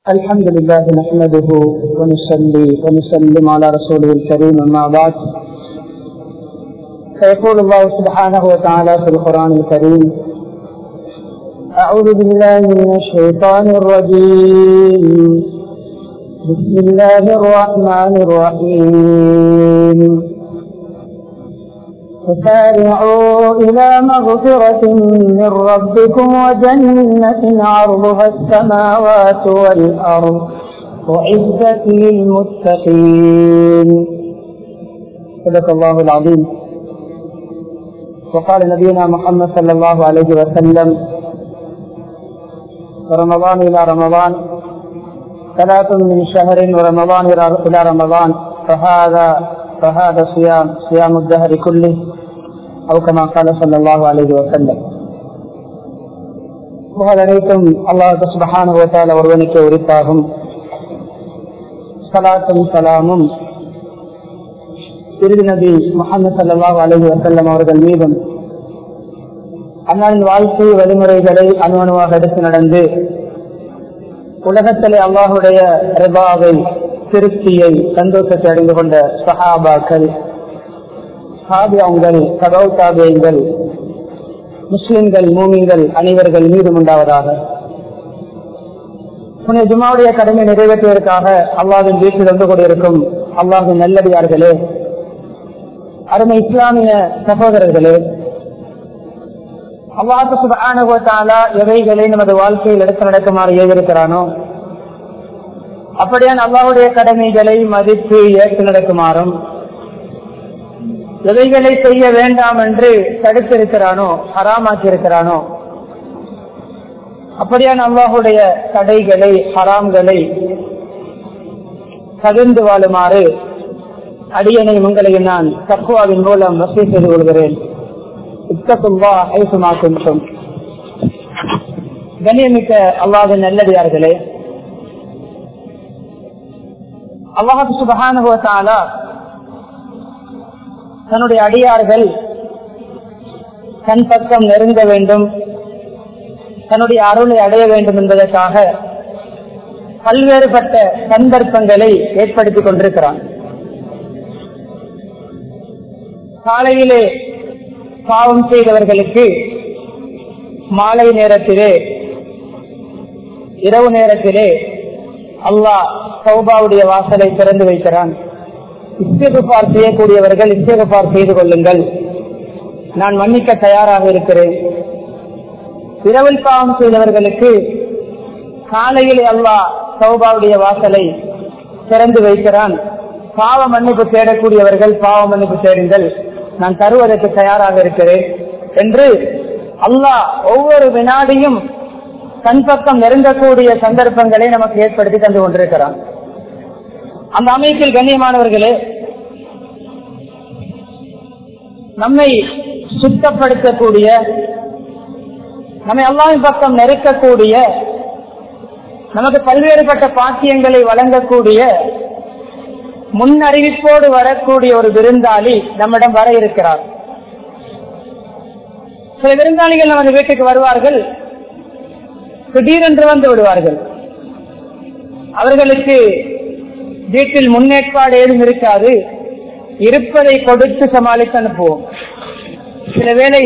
الحمد لله نحمده ونصلي ونسلم على رسوله الكريم أما بعد فيقول الله سبحانه وتعالى في القرآن الكريم أعوذ بالله من الشيطان الرجيم بسم الله الرحمن الرحيم فسارعوا إلى مغفرة من ربكم وجنة عرضها السماوات والأرض وعزة للمتقين صدق الله العظيم وقال نبينا محمد صلى الله عليه وسلم رمضان إلى رمضان ثلاث من شهر ورمضان إلى رمضان فهذا فهذا صيام صيام الدهر كله أو كما قال صلى الله عليه وسلم புகழ் அனைத்தும் அல்லாஹ் சுபஹான ஓட்டால் ஒருவனுக்கு உரித்தாகும் சலாத்தும் சலாமும் இறுதி நபி முகமது சல்லாஹ் அலஹி வசல்லம் அவர்கள் மீதும் அண்ணாவின் வாழ்க்கை வழிமுறைகளை அணுவணுவாக எடுத்து நடந்து உலகத்திலே அல்லாஹுடைய ரிபாவை திருப்தியை சந்தோஷத்தை அடைந்து கொண்ட சஹாபாக்கள் சாபியாங்கள் கதவு தாபியங்கள் முஸ்லிம்கள் மூமிங்கள் அனைவர்கள் மீதும் உண்டாவதாக புனித ஜுமாவுடைய கடமை நிறைவேற்றுவதற்காக அல்லாவின் வீட்டில் வந்து கொண்டிருக்கும் அல்லாவின் நல்லடியார்களே அருமை இஸ்லாமிய சகோதரர்களே அல்லாஹு சுபானுவத்தாலா எவைகளை நமது வாழ்க்கையில் எடுத்து நடக்குமாறு ஏவிருக்கிறானோ அப்படியான் அல்லாவுடைய கடமைகளை மதித்து ஏற்று நடக்குமாறும் எவைகளை செய்ய வேண்டாம் என்று தடுத்திருக்கிறானோ ஹராமாக்கி இருக்கிறானோ அப்படியான் அல்லாஹுடைய தடைகளை ஹராம்களை தகுந்து வாழுமாறு அடியனை உங்களையும் நான் தக்குவாவின் மூலம் வசதி செய்து கொள்கிறேன் இத்தக்குவா ஐசுமாக்கும் கண்ணியமிக்க அல்லாவின் நல்லடியார்களே அல்லாஹு சுபகானுபவத்தாலா தன்னுடைய அடியார்கள் தன் பக்கம் நெருங்க வேண்டும் தன்னுடைய அருளை அடைய வேண்டும் என்பதற்காக பல்வேறுபட்ட சந்தர்ப்பங்களை ஏற்படுத்திக் கொண்டிருக்கிறான் காலையிலே பாவம் செய்தவர்களுக்கு மாலை நேரத்திலே இரவு நேரத்திலே அல்லாஹ் சௌபாவுடைய வாசலை திறந்து வைக்கிறான் இஸ்திகுபார் செய்யக்கூடியவர்கள் இஸ்திகுபார் செய்து கொள்ளுங்கள் நான் மன்னிக்க தயாராக இருக்கிறேன் இரவில் பாவம் செய்தவர்களுக்கு காலையில் அல்லாஹ் சௌபாவுடைய வாசலை திறந்து வைக்கிறான் பாவ மன்னிப்பு தேடக்கூடியவர்கள் பாவ மன்னிப்பு தேடுங்கள் நான் தருவதற்கு தயாராக இருக்கிறேன் என்று அல்லாஹ் ஒவ்வொரு வினாடியும் தன் பக்கம் நெருங்கக்கூடிய சந்தர்ப்பங்களை நமக்கு ஏற்படுத்தி தந்து கொண்டிருக்கிறான் அந்த அமைப்பில் கண்ணியமானவர்களே நம்மை சுத்தப்படுத்தக்கூடிய நம்மை அல்லாவின் பக்கம் நெருக்கக்கூடிய நமக்கு பல்வேறுபட்ட பாக்கியங்களை வழங்கக்கூடிய முன் அறிவிப்போடு வரக்கூடிய ஒரு விருந்தாளி நம்மிடம் வர இருக்கிறார் சில விருந்தாளிகள் நமது வீட்டுக்கு வருவார்கள் திடீரென்று வந்து விடுவார்கள் அவர்களுக்கு வீட்டில் முன்னேற்பாடு ஏதும் இருக்காது இருப்பதை கொடுத்து சமாளித்து அனுப்புவோம் சில வேளை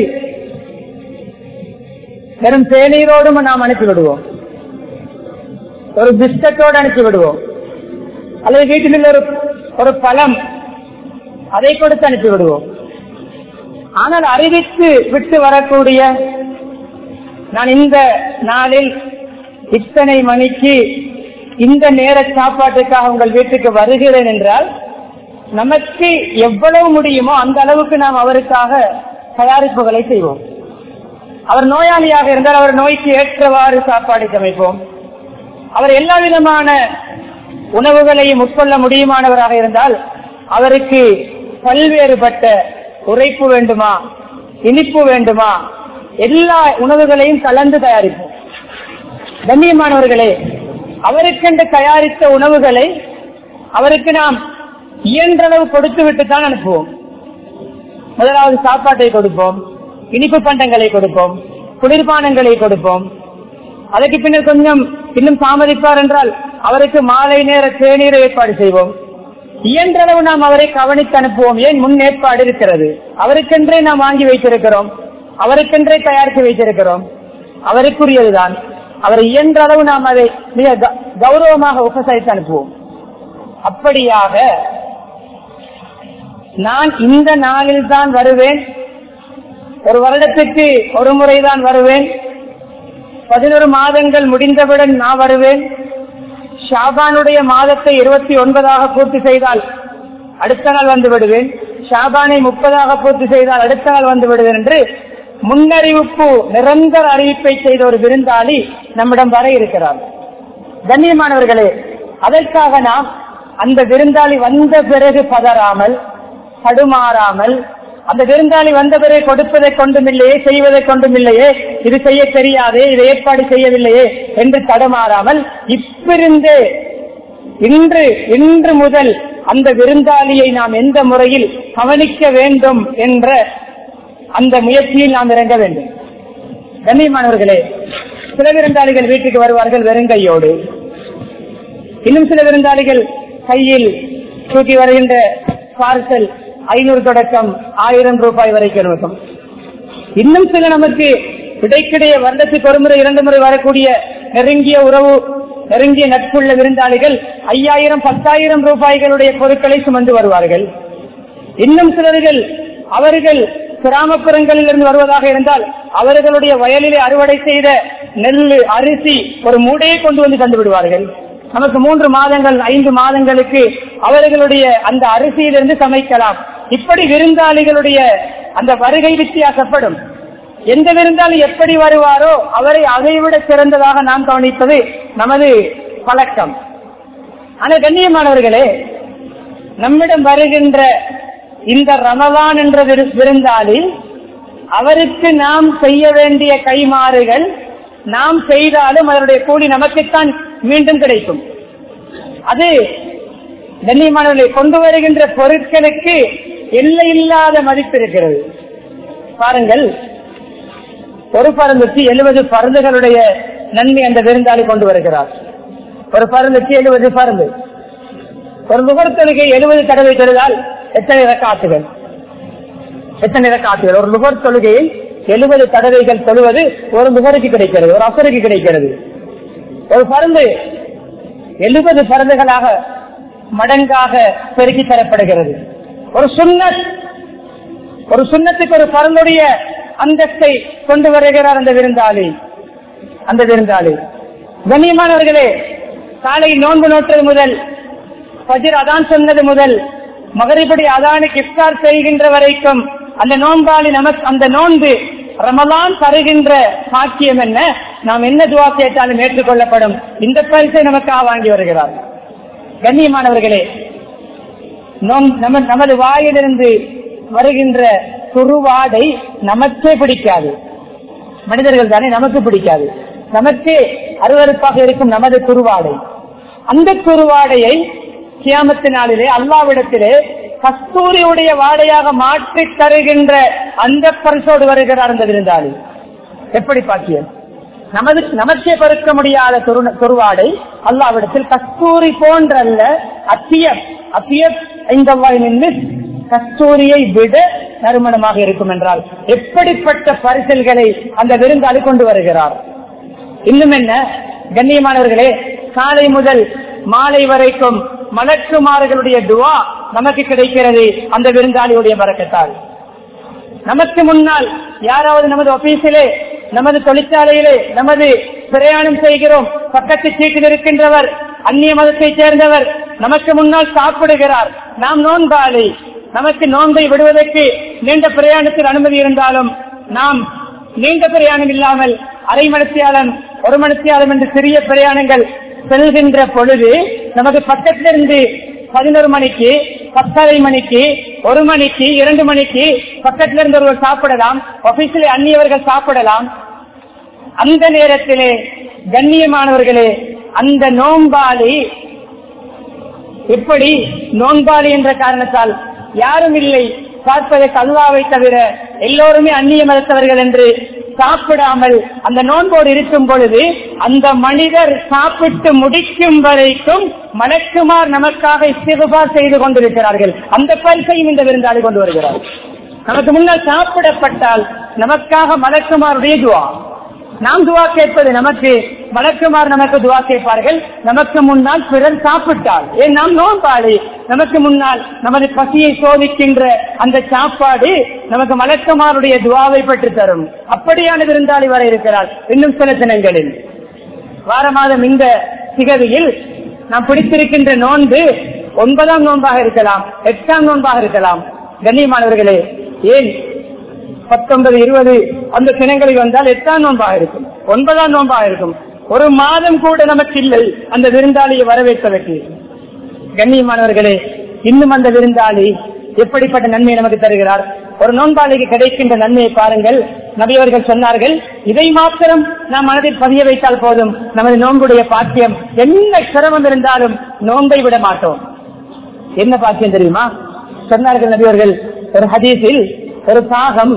வெறும் தேநீரோடும் நாம் அனுப்பி விடுவோம் ஒரு பிஸ்கட்டோடு அனுப்பி விடுவோம் அல்லது வீட்டில் ஒரு ஒரு பழம் அதை கொடுத்து அனுப்பி விடுவோம் ஆனால் அறிவித்து விட்டு வரக்கூடிய நான் இந்த நாளில் இத்தனை மணிக்கு இந்த நேர சாப்பாட்டுக்காக உங்கள் வீட்டுக்கு வருகிறேன் என்றால் நமக்கு எவ்வளவு முடியுமோ அந்த அளவுக்கு நாம் அவருக்காக தயாரிப்புகளை செய்வோம் அவர் நோயாளியாக இருந்தால் அவர் நோய்க்கு ஏற்றவாறு சாப்பாடு சமைப்போம் அவர் எல்லா விதமான உணவுகளையும் உட்கொள்ள முடியுமானவராக இருந்தால் அவருக்கு பல்வேறுபட்ட உரைப்பு வேண்டுமா இனிப்பு வேண்டுமா எல்லா உணவுகளையும் கலந்து தயாரிப்போம் கண்ணியமானவர்களே அவருக்கென்று தயாரித்த உணவுகளை அவருக்கு நாம் இயன்றளவு கொடுத்து விட்டு தான் அனுப்புவோம் முதலாவது சாப்பாட்டை கொடுப்போம் இனிப்பு பண்டங்களை கொடுப்போம் குளிர்பானங்களை கொடுப்போம் அதற்கு பின்னர் கொஞ்சம் இன்னும் தாமதிப்பார் என்றால் அவருக்கு மாலை நேர தேநீரை ஏற்பாடு செய்வோம் இயன்றளவு நாம் அவரை கவனித்து அனுப்புவோம் ஏன் முன் ஏற்பாடு இருக்கிறது அவருக்கென்றே நாம் வாங்கி வைத்திருக்கிறோம் அவருக்கென்றே தயாரித்து வைத்திருக்கிறோம் அவருக்குரியதுதான் அவரை இயன்ற அளவு நாம் அதை மிக க- கௌரவமாக உபசரித்து அனுப்புவோம் அப்படியாக நான் இந்த நாளில் தான் வருவேன் ஒரு வருடத்துக்கு ஒரு முறைதான் வருவேன் பதினொரு மாதங்கள் முடிந்தவுடன் நான் வருவேன் ஷாபானுடைய மாதத்தை இருபத்தி ஒன்பதாக பூர்த்தி செய்தால் அடுத்த நாள் வந்து விடுவேன் ஷாபானை முப்பதாக பூர்த்தி செய்தால் அடுத்த நாள் வந்து விடுவேன் என்று முன்னறிவிப்பு நிரந்தர அறிவிப்பை செய்த ஒரு விருந்தாளி நம்மிடம் வர இருக்கிறார் கண்ணியமானவர்களே அதற்காக நாம் அந்த விருந்தாளி வந்த பிறகு பதறாமல் தடுமாறாமல் அந்த விருந்தாளி வந்த பிறகு கொடுப்பதை கொண்டுமில்லையே செய்வதை கொண்டுமில்லையே இது செய்ய தெரியாதே இதை ஏற்பாடு செய்யவில்லையே என்று தடுமாறாமல் இப்பிருந்தே இன்று இன்று முதல் அந்த விருந்தாளியை நாம் எந்த முறையில் கவனிக்க வேண்டும் என்ற அந்த முயற்சியில் நாம் இறங்க வேண்டும் கண்ணியமானவர்களே சில விருந்தாளிகள் வீட்டுக்கு வருவார்கள் வெறுங்கையோடு இன்னும் சில விருந்தாளிகள் கையில் தூக்கி வருகின்ற பார்சல் ஐநூறு தொடக்கம் ஆயிரம் ரூபாய் வரைக்கும் இருக்கும் இன்னும் சில நமக்கு இடைக்கிடைய வருடத்துக்கு ஒரு முறை இரண்டு முறை வரக்கூடிய நெருங்கிய உறவு நெருங்கிய நட்புள்ள விருந்தாளிகள் ஐயாயிரம் பத்தாயிரம் ரூபாய்களுடைய பொருட்களை சுமந்து வருவார்கள் இன்னும் சிலர்கள் அவர்கள் கிராமப்புறங்களில் இருந்து வருவதாக இருந்தால் அவர்களுடைய வயலிலே அறுவடை செய்த நெல் அரிசி ஒரு மூடையை கொண்டு வந்து தந்து விடுவார்கள் நமக்கு மூன்று மாதங்கள் ஐந்து மாதங்களுக்கு அவர்களுடைய அந்த அரிசியிலிருந்து சமைக்கலாம் இப்படி விருந்தாளிகளுடைய அந்த வருகை வித்தியாசப்படும் எந்த விருந்தாளி எப்படி வருவாரோ அவரை அதைவிட சிறந்ததாக நாம் கவனிப்பது நமது பழக்கம் ஆனால் கண்ணியமானவர்களே நம்மிடம் வருகின்ற இந்த ரமலான் என்ற விரு- விருந்தாளி அவருக்கு நாம் செய்ய வேண்டிய கைமாறுகள் நாம் செய்தாலும் அதனுடைய கூலி நமக்குத்தான் மீண்டும் கிடைக்கும் அது கண்ணியமானவர்களை கொண்டு வருகின்ற பொருட்களுக்கு எல்லை இல்லாத மதிப்பு இருக்கிறது பாருங்கள் ஒரு பருந்துக்கு எழுபது பருந்துகளுடைய நன்மை அந்த விருந்தாளி கொண்டு வருகிறார் ஒரு பருந்துக்கு எழுபது பருந்து ஒரு நுகர்த்தொழுகை எழுபது தடவை தொழுதால் எத்தனை ரக்காத்துகள் எத்தனை ரக்காத்துகள் ஒரு நுகர் தொழுகையில் எழுபது தடவைகள் தொழுவது ஒரு நுகருக்கு கிடைக்கிறது ஒரு அசருக்கு கிடைக்கிறது ஒரு பருந்து எழுபது பருந்துகளாக மடங்காக பெருக்கி தரப்படுகிறது ஒரு சுன்னத் ஒரு சுண்ணத்துக்கு ஒரு பருந்துடைய அந்தஸ்தை கொண்டு வருகிறார் அந்த விருந்தாளி அந்த விருந்தாளி கண்ணியமானவர்களே காலை நோன்பு நோற்றது முதல் ஃபஜ்ர் அதான் சொன்னது முதல் மகரிபடி அதானுக்கு இஃப்தார் செய்கின்ற வரைக்கும் அந்த நோன்பாளி நமக்கு அந்த நோன்பு ரமலான் தருகின்ற சாக்கியம் என்ன நாம் என்ன துவா கேட்டாலும் ஏற்றுக்கொள்ளப்படும் இந்த பரிசை நமக்காக வாங்கி வருகிறார் கண்ணியமானவர்களே நோம்- நம- நமது வாயிலிருந்து வருகின்ற துருவாடை நமக்கே பிடிக்காது மனிதர்கள் தானே நமக்கு பிடிக்காது நமக்கே அருவருப்பாக இருக்கும் நமது துருவாடை அந்த துருவாடையை கியாமத்து நாளிலே அல்லாவிடத்திலே கஸ்தூரியுடைய வாடையாக மாற்றி தருகின்ற அந்த பரிசோடு வருகிறார் அந்த விருந்தாளி எப்படி பாக்கியம் நமது நமக்கே பொறுக்க முடியாத துரு- துருவாடை அல்லாவிடத்தில் கஸ்தூரி போன்றல்ல அத்தியம் அத்தியம் இந்த கஸ்தூரியை விட நறுமணமாக இருக்கும் என்றால் எப்படிப்பட்ட பரிசல்களை அந்த விருந்தாளி கொண்டு வருகிறார் இன்னும் என்ன கண்ணியமானவர்களே காலை முதல் மாலை வரைக்கும் மலக்குமார்களுடைய துவா நமக்கு கிடைக்கிறது அந்த விருந்தாளியுடைய பறக்கத்தால் நமக்கு முன்னால் யாராவது நமது ஆபீஸிலே நமது தொழிற்சாலையிலே நமது பிரயாணம் செய்கிறோம் பக்கத்து சீட்டில் இருக்கின்றவர் அந்நிய மதத்தைச் சேர்ந்தவர் நமக்கு முன்னால் சாப்பிடுகிறார் நாம் நோன்பாளி நமக்கு நோன்பை விடுவதற்கு நீண்ட பிரயாணத்தில் அனுமதி இருந்தாலும் நாம் நீண்ட பிரயாணம் இல்லாமல் அரை மணித்தியாலம் ஒரு மணித்தியாலம் என்று சிறிய பிரயாணங்கள் செல்கின்ற பொழுது நமக்கு பக்கத்திலிருந்து பதினோரு மணிக்கு பத்தரை மணிக்கு ஒரு மணிக்கு இரண்டு மணிக்கு பக்கத்துல இருந்து ஒருவர் சாப்பிடலாம் ஆபீஸில் அந்நியவர்கள் சாப்பிடலாம் அந்த நேரத்திலே கண்ணியமானவர்களே அந்த நோம்பாளி எப்படி நோன்பாளி என்ற காரணத்தால் யாரும் இல்லை பார்ப்பதற்கு அல்லாவை தவிர எல்லோருமே அந்நிய மதத்தவர்கள் என்று சாப்பிடாமல் அந்த நோன்போடு இருக்கும் பொழுது அந்த மனிதர் சாப்பிட்டு முடிக்கும் வரைக்கும் மலக்குமார் நமக்காக இஸ்திகுபார் செய்து கொண்டிருக்கிறார்கள் அந்த பரிசையும் இந்த விருந்தாளி கொண்டு வருகிறார் நமக்கு முன்னால் சாப்பிடப்பட்டால் நமக்காக மலக்குமாருடைய துவா நாம் துவா கேட்பது நமக்கு மலக்குமார் நமக்கு துவா கேட்பார்கள் நமக்கு முன்னால் பிறர் சாப்பிட்டால் ஏன் நாம் நோம்பாளி நமக்கு முன்னால் நமது பசியை சோதிக்கின்ற அந்த சாப்பாடு நமக்கு மலக்குமாருடைய துவாவை பெற்று தரும் அப்படியான விருந்தாளி வர இருக்கிறார் இன்னும் சில தினங்களில் வார மாதம் இந்த திகதியில் நாம் பிடித்திருக்கின்ற நோன்பு ஒன்பதாம் நோன்பாக இருக்கலாம் எட்டாம் நோன்பாக இருக்கலாம் கண்ணியமானவர்களே ஏன் பத்தொன்பது இருபது அந்த தினங்களில் வந்தால் எட்டாம் நோன்பாக இருக்கும் ஒன்பதாம் நோன்பாக இருக்கும் ஒரு மாதம் கூட நமக்கு இல்லை அந்த விருந்தாளியை வரவேற்பதற்கு கண்ணியமானவர்களே இன்னும் அந்த விருந்தாளி எப்படிப்பட்ட நன்மை நமக்கு தருகிறார் ஒரு நோன்பாளிக்கு கிடைக்கின்ற நன்மையை பாருங்கள் நபியவர்கள் சொன்னார்கள் இதை மாத்திரம் நாம் மனதில் பதிய வைத்தால் போதும் நமது நோன்புடைய பாக்கியம் என்ன சிரமம் இருந்தாலும் நோன்பை விட மாட்டோம் என்ன பாக்கியம் தெரியுமா சொன்னார்கள் நபியவர்கள் ஒரு ஹதீஸில் ஒரு காகம்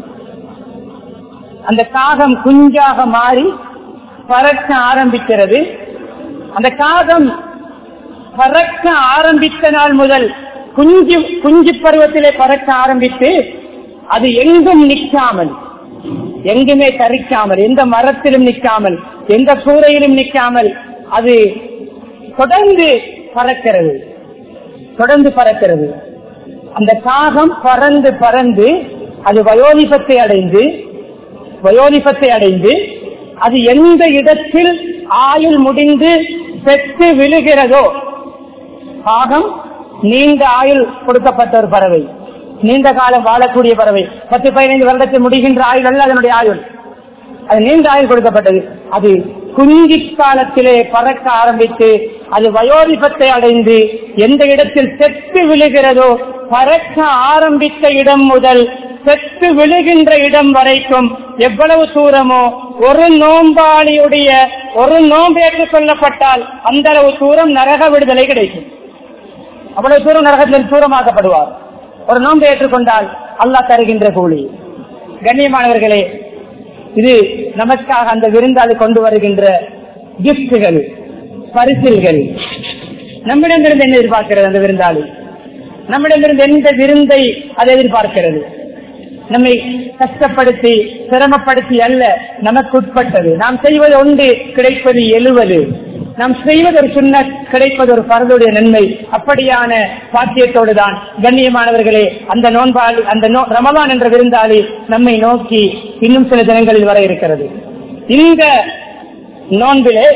அந்த காகம் குஞ்சாக மாறி பறக்க ஆரம்பிக்கிறது அந்த காகம் பறக்க ஆரம்பித்த நாள் முதல் குஞ்சு குஞ்சு பருவத்திலே பறக்க ஆரம்பித்து அது எங்கும் நிற்காமல் எங்குமே தரிக்காமல் எந்த மரத்திலும் நிற்காமல் எந்த கூரையிலும் நிற்காமல் அது தொடர்ந்து பறக்கிறது தொடர்ந்து பறக்கிறது அந்த காகம் பறந்து பறந்து அது வயோதிபத்தை அடைந்து வயோதிபத்தை அடைந்து அது எந்த இடத்தில் ஆயுள் முடிந்து பெற்று விழுகிறதோ காகம் நீண்ட ஆயுள் கொடுக்கப்பட்ட ஒரு பறவை நீண்ட காலம் வாழக்கூடிய பறவை பத்து பதினைந்து வருடத்தில் முடிகின்ற ஆயுள் அல்ல அதனுடைய ஆயுள் அது நீண்ட ஆயுள் கொடுக்கப்பட்டது அது குஞ்சி காலத்திலே பறக்க ஆரம்பித்து அது வயோதிபத்தை அடைந்து எந்த இடத்தில் செத்து விழுகிறதோ பறக்க ஆரம்பித்த இடம் முதல் செத்து விழுகின்ற இடம் வரைக்கும் எவ்வளவு தூரமோ ஒரு நோம்பாளியுடைய ஒரு நோம்பு ஏற்றுக் கொள்ளப்பட்டால் அந்த அளவு தூரம் நரக விடுதலை கிடைக்கும் அவ்வளவு தூரம் நரகத்தில் தூரமாக்கப்படுவார் ஒரு நோன்பை ஏற்றுக்கொண்டால் அல்லாஹ் தருகின்ற கூலி கண்ணியமானவர்களே இது நமக்காக அந்த விருந்தாளி கொண்டு வருகின்ற கிப்டுகள் பரிசில்கள் நம்மிடமிருந்து என்ன எதிர்பார்க்கிறது அந்த விருந்தாளி நம்மிடமிருந்து எந்த விருந்தை அது எதிர்பார்க்கிறது நம்மை கஷ்டப்படுத்தி சிரமப்படுத்தி அல்ல நமக்கு உட்பட்டது நாம் செய்வது ஒன்று கிடைப்பது எழுவது நாம் செய்வது ஒரு சுண்ண கிடைப்பது ஒரு பரதுடைய நன்மை அப்படியான பாக்கியத்தோடு தான் கண்ணியமானவர்களே அந்த நோன்பாளி அந்த நோ ரமலான் என்ற விருந்தாளி நம்மை நோக்கி இன்னும் சில தினங்களில் வர இருக்கிறது இந்த நோன்பிலே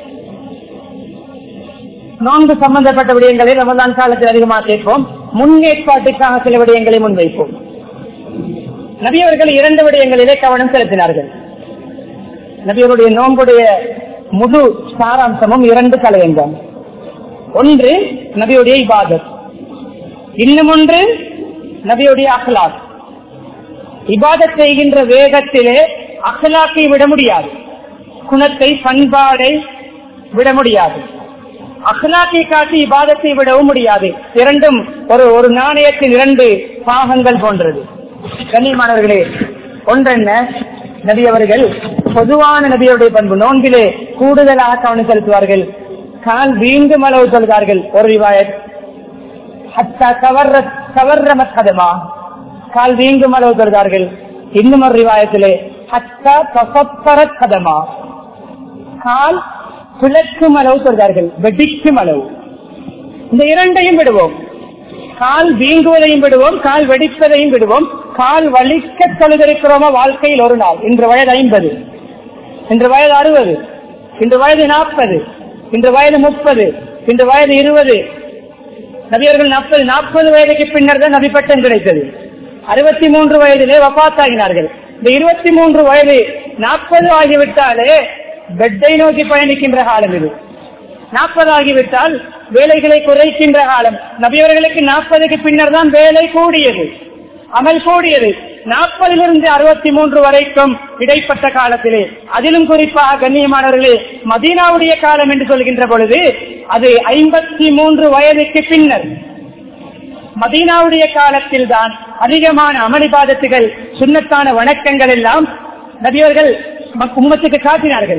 நோன்பு சம்பந்தப்பட்ட விடயங்களை ரமலான் காலத்தில் அதிகமாக கேட்போம் முன்னேற்பாட்டுக்காக சில விடயங்களை முன்வைப்போம் நபியவர்கள் இரண்டு விடயங்களிலே கவனம் செலுத்தினார்கள் நபியவருடைய நோன்புடைய முழு சாராம்சமும் இரண்டு தலையங்கம் ஒன்று நபியுடைய இபாதத் இன்னும் ஒன்று நபியுடைய அஹ்லாக் இபாதத் செய்கின்ற வேகத்திலே அஹ்லாக்கை விட முடியாது குணத்தை பண்பாடை விட முடியாது அஹ்லாக்கை காட்டி இபாதத்தை விடவும் முடியாது இரண்டும் ஒரு ஒரு நாணயத்தின் இரண்டு பாகங்கள் போன்றது கண்ணியமானவர்களே ஒன்றென்ன நபி அவர்கள் பொதுவான நபியுடைய பண்பு நோன்பிலே கூடுதலாக கவனம் செலுத்துவார்கள் கால் வீண்டும் அளவு சொல்கிறார்கள் ஒரு ரிவாயத் ஹத்தா கவர்ற கவர்ற மத்ஹதமா கால் வீங்கும் அளவு சொல்கிறார்கள் இன்னும் ஒரு ரிவாயத்திலே ஹத்தா தசப்பர கதமா கால் பிளக்கும் அளவு சொல்கிறார்கள் வெடிக்கும் அளவு இந்த இரண்டையும் விடுவோம் கால் வீங்குவதையும் விடுவோம் கால் வெடிப்பதையும் விடுவோம் கால் வலிக்க தொழுதிருக்கிறோமா வாழ்க்கையில் ஒரு நாள் இன்று வயது ஐம்பது இன்று வயது அறுபது இன்று வயது நாற்பது இன்று வயது முப்பது இன்று வயது இருபது நபியர்கள் நாற்பது நாற்பது வயதுக்கு பின்னர் தான் நபி பட்டம் கிடைத்தது அறுபத்தி மூன்று வயதிலே வபாத்தாகினார்கள் இந்த இருபத்தி மூன்று வயது நாற்பது ஆகிவிட்டாலே பெட்டை நோக்கி பயணிக்கின்ற காலம் இது நாற்பது ஆகிவிட்டால் வேலைகளை குறைக்கின்ற காலம் நபியவர்களுக்கு நாற்பதுக்கு பின்னர் தான் வேலை கூடியது அமல் கூடியது நாற்பதிலிருந்து அறுபத்தி மூன்று வரைக்கும் இடைப்பட்ட காலத்திலே அதிலும் குறிப்பாக கண்ணியமானவர்களே மதீனாவுடைய காலம் என்று சொல்கின்ற பொழுது அது ஐம்பத்தி மூன்று வயதுக்கு பின்னர் மதீனாவுடைய காலத்தில் தான் அதிகமான அமளிபாதத்துகள் சுண்ணத்தான வணக்கங்கள் எல்லாம் நபியவர்கள் உம்மத்துக்கு காட்டினார்கள்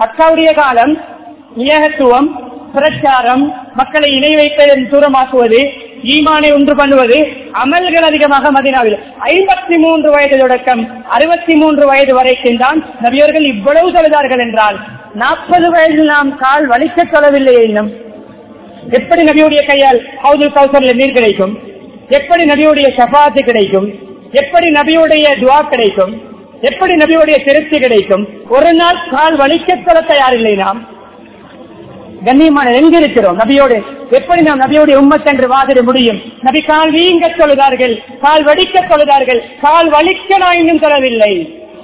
அக்காவுடைய காலம் ஏகத்துவம் பிரச்சாரம் மக்களை இணை வைப்பதன் தூரமாக்குவது ஈமானை ஒன்று பண்ணுவது அமல்கள் அதிகமாக மதினாவில் ஐம்பத்தி மூன்று வயது தொடக்கம் அறுபத்தி மூன்று வயது வரைக்கும் தான் நபியர்கள் இவ்வளவு தொழுதார்கள் என்றால் நாற்பது வயதில் நாம் கால் வலிக்க தொழவில்லை இன்னும் எப்படி நபியுடைய கையால் ஹவுதுல் கௌசர்ல நீர் கிடைக்கும் எப்படி நபியுடைய ஷபாத்து கிடைக்கும் எப்படி நபியுடைய துவா கிடைக்கும் எப்படி நபியுடைய திருப்தி கிடைக்கும் ஒரு நாள் கால் வலிக்க தொழ தயாரில்லை நாம் கண்ணியமான எங்க இருக்கிறோம் நபியோடு எப்படி நாம் நபியோடைய உம்மத் என்று வாதிட முடியும் நபி கால் வீங்க தொழுதார்கள் கால் வடிக்க தொழுதார்கள் கால் வலிக்க நான் இன்னும் தொழவில்லை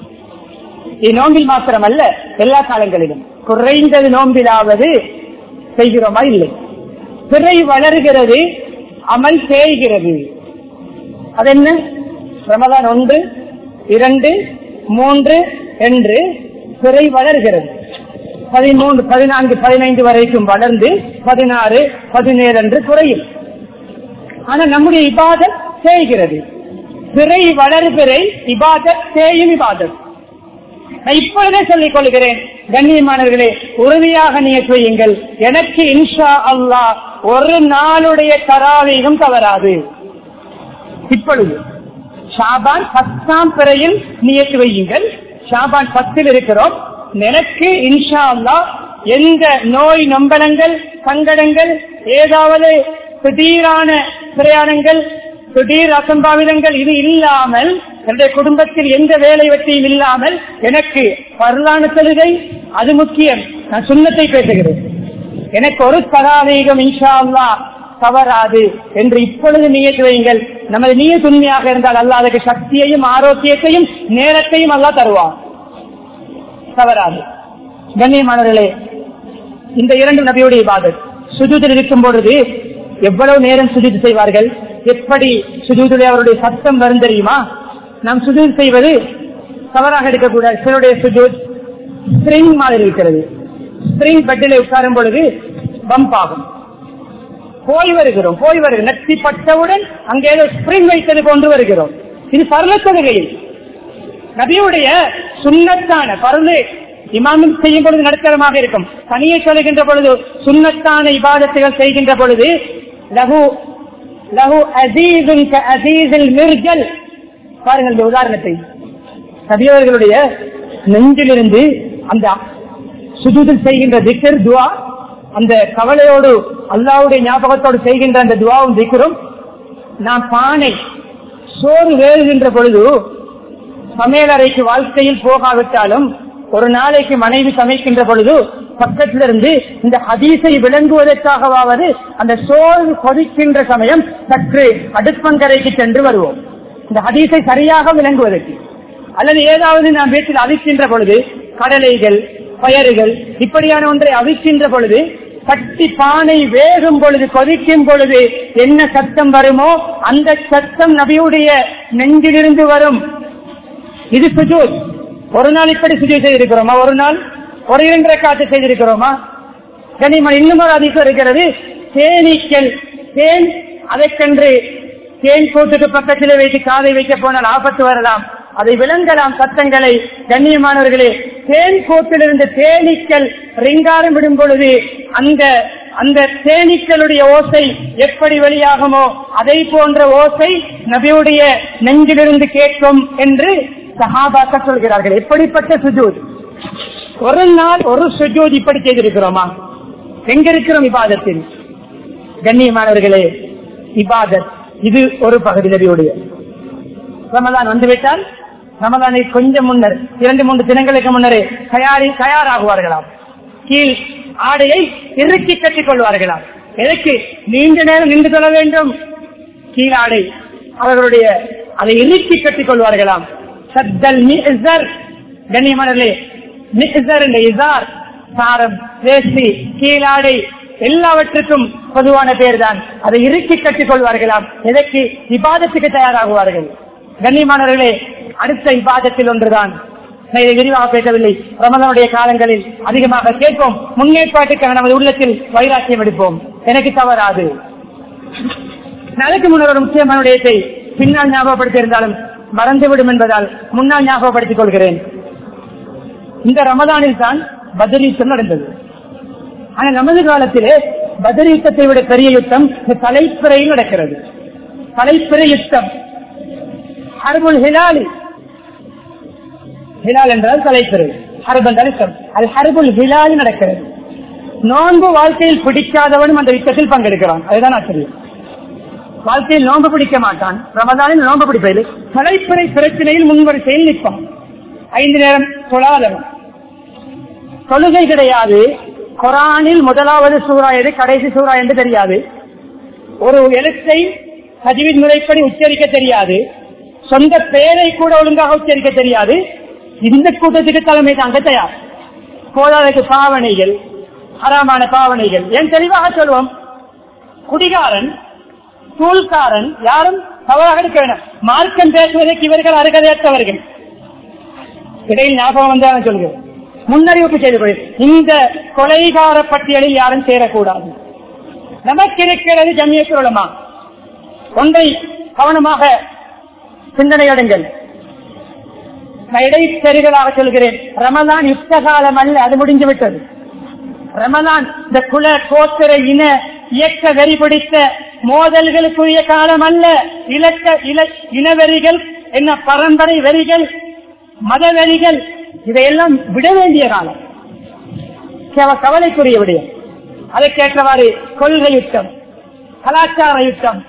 இது நோம்பில் மாத்திரம் அல்ல எல்லா காலங்களிலும் குறைந்தது நோம்பிலாவது செய்கிறோமா இல்லை பிறை வளர்கிறது அமல் செய்கிறது அது என்ன ரமதான் ஒன்று இரண்டு மூன்று என்று பிறை வளர்கிறது பதிமூன்று பதினான்கு பதினைந்து வரைக்கும் வளர்ந்து பதினாறு பதினேழு என்று குறையும் ஆனா நம்முடைய இபாதத் செய்கிறது பிறை வளர்பிறை இபாதத் செய்யும் இபாதத் நான் இப்பொழுதே சொல்லிக் கொள்கிறேன் கண்ணியமானவர்களே உறுதியாக நீங்க செய்யுங்கள் எனக்கு இன்ஷா அல்லாஹ் ஒரு நாளுடைய தராவீகம் தவறாது இப்பொழுது ஷாபான் பத்தாம் பிறையில் நியத்து வையுங்கள் ஷாபான் பத்தில் இருக்கிறோம் எனக்கு இன்ஷா அல்லாஹ் எந்த நோய் நம்பலங்கள் சங்கடங்கள் ஏதாவது திடீரான பிரயாணங்கள் திடீர் அசம்பாவிதங்கள் இது இல்லாமல் என்னுடைய குடும்பத்தில் எந்த வேலை வெற்றியும் இல்லாமல் எனக்கு வரலான தொழுகை அது முக்கியம் நான் சுண்ணத்தை பேசுகிறேன் எனக்கு ஒரு தகாதீகம் இன்ஷா அல்லா தவறாது என்று இப்பொழுது நீயத்து வையுங்கள் நமது நீய உண்மையாக இருந்தால் அல்லா அதுக்கு சக்தியையும் ஆரோக்கியத்தையும் நேரத்தையும் அல்லா தருவான் தவறாது கண்ணியமானவர்களே இந்த இரண்டு நபியுடைய இபாதத் சுஜூதில் இருக்கும் பொழுது எவ்வளவு நேரம் சுஜூது செய்வார்கள் எப்படி சுஜூதில் அவருடைய சத்தம் வரும் தெரியுமா நாம் சுஜூத் செய்வது தவறாக எடுக்கக்கூடாது சிலருடைய சுஜூத் ஸ்பிரிங் மாதிரி இருக்கிறது ஸ்பிரிங் பெட்டில் உட்காரும் பொழுது பம்ப் ஆகும் போய் வருகிறோம் போய் வருகிறோம் நெத்தி பட்டவுடன் அங்கே ஏதோ ஸ்பிரிங் வைத்தது கொண்டு வருகிறோம் இது பரலத்தொகையில் நபியுடைய சுண்ணத்தான பருளு இமாமும் செய்யும் பொழுது நடுத்தரமாக இருக்கும் தனியை சொல்கின்ற பொழுது சுண்ணத்தான இபாதத்துகள் செய்கின்ற பொழுது லகு லகு அசீதுன் அசீதில் மிர்ஜல் பாருங்கள் இந்த உதாரணத்தை நபியவர்களுடைய நெஞ்சிலிருந்து அந்த சுஜூதில் செய்கின்ற திக்கர் துவா அந்த கவலையோடு அல்லாவுடைய ஞாபகத்தோடு செய்கின்ற அந்த துவாவும் திக்கரும் நான் பானை சோறு வேறுகின்ற பொழுது சமையலறைக்கு வாழ்க்கையில் போகாவிட்டாலும் ஒரு நாளைக்கு மனைவி சமைக்கின்ற பொழுது பக்கத்திலிருந்து இந்த ஹதீஸை விளங்குவதற்காகவாவது அந்த சோறு கொதிக்கின்ற சமயம் சற்று அடுப்பங்கரைக்கு சென்று வருவோம் இந்த ஹதீஸை சரியாக விளங்குவதற்கு அல்லது ஏதாவது நாம் வீட்டில் அவிக்கின்ற பொழுது கடலைகள் பயறுகள் இப்படியான ஒன்றை அவிக்கின்ற பொழுது கட்டி பானை வேகும் பொழுது கொதிக்கும் பொழுது என்ன சத்தம் வருமோ அந்த சத்தம் நபியுடைய நெஞ்சிலிருந்து வரும் இது சுஜூத் ஒரு நாள் இப்படி சுஜூத் செய்திருக்கிறோமா ஒரு நாள் ஒரு இரண்டரை காற்று செய்திருக்கிறோமா கனிமன் இன்னும் ஒரு அதிகம் இருக்கிறது தேனீக்கள் தேன் அதற்கென்று தேன் கூட்டுக்கு பக்கத்தில் வைத்து காதை வைக்க போனால் ஆபத்து வரலாம் அதை விளங்கலாம் சத்தங்களை கண்ணியமானவர்களே தேன் கூட்டிலிருந்து தேனீக்கள் ரிங்காரம் விடும் பொழுது அந்த அந்த தேனீக்களுடைய ஓசை எப்படி வெளியாகுமோ அதை போன்ற ஓசை நபியுடைய நெஞ்சிலிருந்து கேட்கும் என்று சஹாபாக்கள் சொல்கிறார்கள் எப்படிப்பட்ட சுஜூத் ஒரு நாள் ஒரு சுஜூத் இப்படி செய்திருக்கிறோமா எங்க இருக்கிறோம் இபாதத்தில் கண்ணியமானவர்களே இபாதத் இது ஒரு பகுதி நபியுடைய ரமலான் வந்துவிட்டால் ரமலானை கொஞ்சம் முன்னர் இரண்டு மூன்று தினங்களுக்கு முன்னரே தயாரி தயாராகுவார்களாம் கீழ் ஆடையை இறுக்கி கட்டிக் கொள்வார்களாம் எதற்கு நீண்ட நேரம் நின்று கொள்ள வேண்டும் கீழ் ஆடை அவர்களுடைய அதை இறுக்கி கட்டிக் கொள்வார்களாம் சத்தல் மிஸ்ஸர் கண்ணியமானே மிஸ்ஸர் என்ற இசார் சாரம் வேஷ்டி கீழாடை எல்லாவற்றுக்கும் பொதுவான பேர் தான் அதை இறுக்கி கட்டிக் கொள்வார்களாம் எதற்கு விவாதத்துக்கு தயாராகுவார்கள் கண்ணியமானவர்களே அடுத்த விவாதத்தில் ஒன்றுதான் நான் இதை விரிவாக பேசவில்லை ரமதனுடைய காலங்களில் அதிகமாக கேட்போம் முன்னேற்பாட்டுக்கான நமது உள்ளத்தில் வைராக்கியம் எடுப்போம் எனக்கு தவறாது நாளைக்கு முன்னர் ஒரு முக்கியமான விடயத்தை பின்னால் ஞாபகப்படுத்தி இருந்தாலும் மறந்துவிடும் என்பதால் முன்னால் ஞாபகப்படுத்திக் கொள்கிறேன் இந்த ரமதானில் தான் பத்ர் யுத்தம் நடந்தது ஆனா நமது காலத்திலே பத்ர் யுத்தத்தை விட பெரிய யுத்தம் இந்த தலைப்பிறையில் நடக்கிறது தலைப்பிறை யுத்தம் ஹர்புல் ஹிலாலி ஹிலால் என்றால் தலைப்பிறை ஹர்ப் என்றால் யுத்தம் அது ஹர்புல் ஹிலாலி நடக்கிறது நோன்பு வாழ்க்கையில் பிடிக்காதவனும் அந்த யுத்தத்தில் பங்கெடுக்கிறான் அதுதான் ஆச்சரியம் வாழ்க்கையில் நோன்பு பிடிக்க மாட்டான் ரமதானில் நோன்பு பிடிப்பதில்லை தலைப்பிறை பிரச்சனையில் முன்வரிசையில் நிற்பான் ஐந்து நேரம் தொழாதவன் தொழுகை கிடையாது குரானில் முதலாவது சூறா எது கடைசி சூறா என்று தெரியாது ஒரு எழுத்தை பதிவின் முறைப்படி உச்சரிக்க தெரியாது சொந்த பெயரை கூட ஒழுங்காக உச்சரிக்க தெரியாது இந்த கூட்டத்துக்கு தலைமை தாங்க தயார் போதாதற்கு பாவனைகள் ஹராமான பாவனைகள் ஏன் தெளிவாக சொல்வோம் குடிகாரன் தூள்காரன் யாரும் தவறாக எடுக்க வேண்டாம் மார்க்கம் பேசுவதற்கு இவர்கள் அருகதையற்றவர்கள் இடையில் ஞாபகம் வந்தாலும் சொல்கிறேன் முன்னறிவிப்பு செய்து கொள் இந்த கொலைகார பட்டியலில் யாரும் சேரக்கூடாது நமக்கு இருக்கிறது ஜம்மியத்துலமா ஒன்றை கவனமாக சிந்தனையடுங்கள் நான் இடைத்தெறிகளாக சொல்கிறேன் ரமதான் யுத்த காலம் அல்ல அது முடிந்து விட்டது ரமதான் இந்த குல கோத்திர இன இயக்க வெறி பிடித்த மோதல்களுக்குரிய காலம் அல்ல இலக்க இல இனவெறிகள் என்ன பரம்பரை வெறிகள் மத வெறிகள் இதையெல்லாம் விட வேண்டிய காலம் கவ- கவலைக்குரிய விடயம் அதற்கேற்றவாறு கொள்கை யுத்தம் கலாச்சார யுத்தம்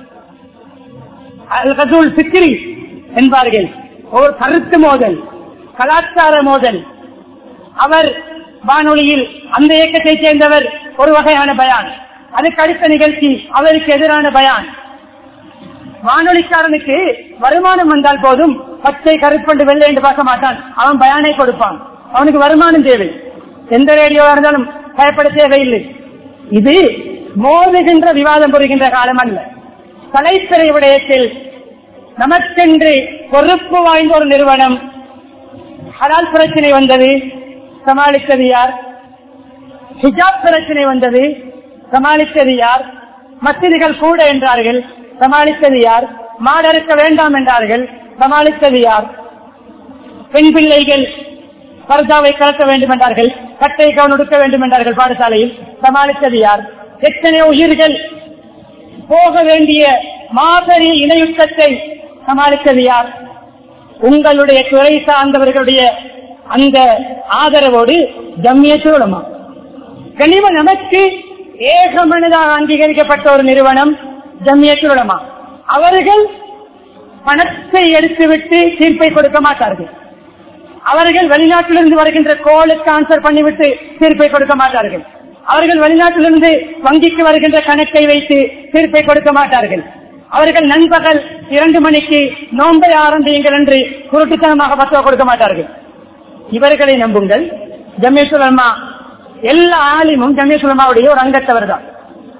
அல் கசூல் சிக்கிரி என்பார்கள் ஒரு கருத்து மோதல் கலாச்சார மோதல் அவர் வானொலியில் அந்த இயக்கத்தை சேர்ந்தவர் ஒரு வகையான பயான் அதுக்கு அடுத்த நிகழ்ச்சி அவருக்கு எதிரான பயான் வானொலிக்காரனுக்கு வருமானம் வந்தால் போதும் பச்சை கருப்பண்டு வெள்ளை என்று பார்க்க மாட்டான் அவன் பயானை கொடுப்பான் அவனுக்கு வருமானம் தேவை எந்த ரேடியோவா இருந்தாலும் பயப்பட தேவையில்லை இது மோதுகின்ற விவாதம் புரிகின்ற காலம் அல்ல தலைப்பிறை விடயத்தில் நமக்கென்று பொறுப்பு வாய்ந்த ஒரு நிறுவனம் ஹலால் பிரச்சனை வந்தது சமாளித்தது யார் ஹிஜாப் பிரச்சனை வந்தது சமாளித்தது யார் மசிதிகள் கூட என்றார்கள் சமாளித்தது யார் மாடறுக்க வேண்டாம் என்றார்கள் சமாளித்தது யார் பெண் பிள்ளைகள் பர்தாவை கலக்க வேண்டும் என்றார்கள் கட்டை கவன் உடுக்க வேண்டும் என்றார்கள் பாடசாலையில் சமாளித்தது யார் எத்தனை உயிர்கள் போக வேண்டிய மாபெரிய இணையுத்தத்தை சமாளித்தது யார் உங்களுடைய துறை சார்ந்தவர்களுடைய அந்த ஆதரவோடு ஜம்மியத்துலமா கனிம நமக்கு ஏகமனதாக அங்கீகரிக்கப்பட்ட ஒரு நிறுவனம் ஜம்மியத்துலமா அவர்கள் பணத்தை எடுத்துவிட்டு தீர்ப்பை கொடுக்க மாட்டார்கள் அவர்கள் வெளிநாட்டிலிருந்து வருகின்ற கோலுக்கு ஆன்சர் பண்ணிவிட்டு தீர்ப்பை கொடுக்க மாட்டார்கள் அவர்கள் வெளிநாட்டிலிருந்து வங்கிக்கு வருகின்ற கணக்கை வைத்து தீர்ப்பை கொடுக்க மாட்டார்கள் அவர்கள் நண்பகல் இரண்டு மணிக்கு நோன்பை ஆரம்பியுங்கள் என்று குருட்டுத்தனமாக பத்துவ கொடுக்க மாட்டார்கள் இவர்களை நம்புங்கள் ஜமீசுலமா எல்லா ஆலிமும் ஜமீசுலமாவுடைய ஒரு அங்கத்தவர் தான்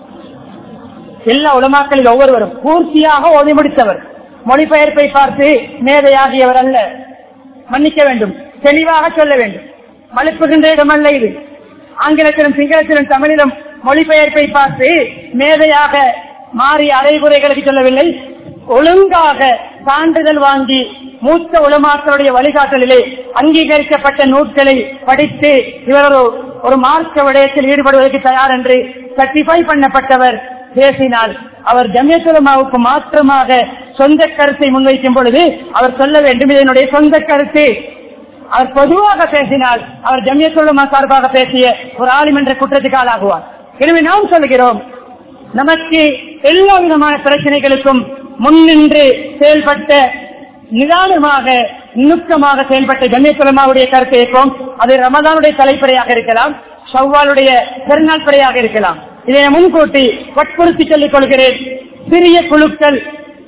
எல்லா உலமாக்களில் ஒவ்வொருவரும் பூர்த்தியாக ஓதி முடித்தவர் மொழிபெயர்ப்பை பார்த்து மேதையாகியவர் அல்ல மன்னிக்க வேண்டும் தெளிவாக சொல்ல வேண்டும் மலுப்புகின்ற இடமல்ல இது ஆங்கிலத்திலும் சிங்களத்திலும் தமிழிலும் மொழிபெயர்ப்பை பார்த்து மேதையாக மாறி அரைகுறைகளுக்கு சொல்லவில்லை ஒழுங்காக சான்றிதழ் வாங்கி மூத்த உலமாக்களுடைய வழிகாட்டலிலே அங்கீகரிக்கப்பட்ட நூட்களை படித்து இவர் ஒரு ஒரு மார்க்க விடயத்தில் ஈடுபடுவதற்கு தயார் என்று சர்டிஃபை பண்ணப்பட்டவர் பேசினால் அவர் ஜமியத்துலமாவுக்கு மாற்றமாக சொந்த கருத்தை முன்வைக்கும் பொழுது அவர் சொல்ல வேண்டும் இது என்னுடைய சொந்த கருத்து அவர் பொதுவாக பேசினால் அவர் ஜமியத்துலமா சார்பாக பேசிய ஒரு ஆளும் என்ற குற்றத்துக்கு ஆளாகுவார் எனவே நாம் சொல்கிறோம் நமக்கு எல்லா விதமான பிரச்சனைகளுக்கும் முன்னின்று செயல்பட்ட நிதானமாக நுணுக்கமாக செயல்பட்ட ஜமியத்துலமாவுடைய கருத்தை ஏற்போம் அது ரமதானுடைய தலைப்படையாக இருக்கலாம் ஷவ்வாலுடைய பெருநாள் படையாக இருக்கலாம் இதை நான் முன்கூட்டி வற்புறுத்தி சொல்லிக் கொள்கிறேன் சிறிய குழுக்கள்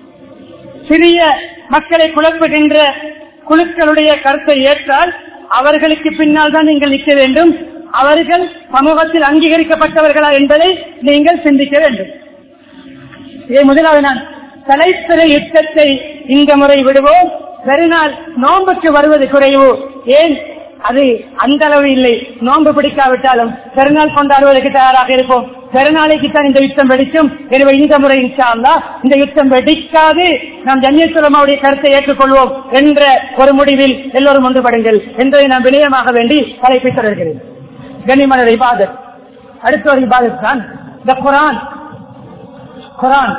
சிறிய மக்களை குழப்புகின்ற குழுக்களுடைய கருத்தை ஏற்றால் அவர்களுக்கு பின்னால் தான் நீங்கள் நிற்க வேண்டும் அவர்கள் சமூகத்தில் அங்கீகரிக்கப்பட்டவர்களா என்பதை நீங்கள் சிந்திக்க வேண்டும் இதை முதலாவது நான் தலைப்பிறை யுத்தத்தை இந்த முறை விடுவோம் பெருநாள் நோன்புக்கு வருவது குறைவு ஏன் அது அந்த அளவு இல்லை நோன்பு பிடிக்காவிட்டாலும் பெருநாள் கொண்டாடுவதற்கு தயாராக இருப்போம் பெருநாளைக்கு தான் இந்த யுத்தம் வெடிக்கும் எனவே இந்த முறை இன்ஷா அல்லாஹ் இந்த யுத்தம் வெடிக்காது நாம் ஜன்யசுலமாவுடைய கருத்தை ஏற்றுக்கொள்வோம் என்ற ஒரு முடிவில் எல்லோரும் ஒன்றுபடுங்கள் என்பதை நான் வினயமாக வேண்டி தலைப்பை தொடர்கிறேன் கண்ணியமான இபாதத் அடுத்த ஒரு இபாதத் தான் இந்த குரான் குரான்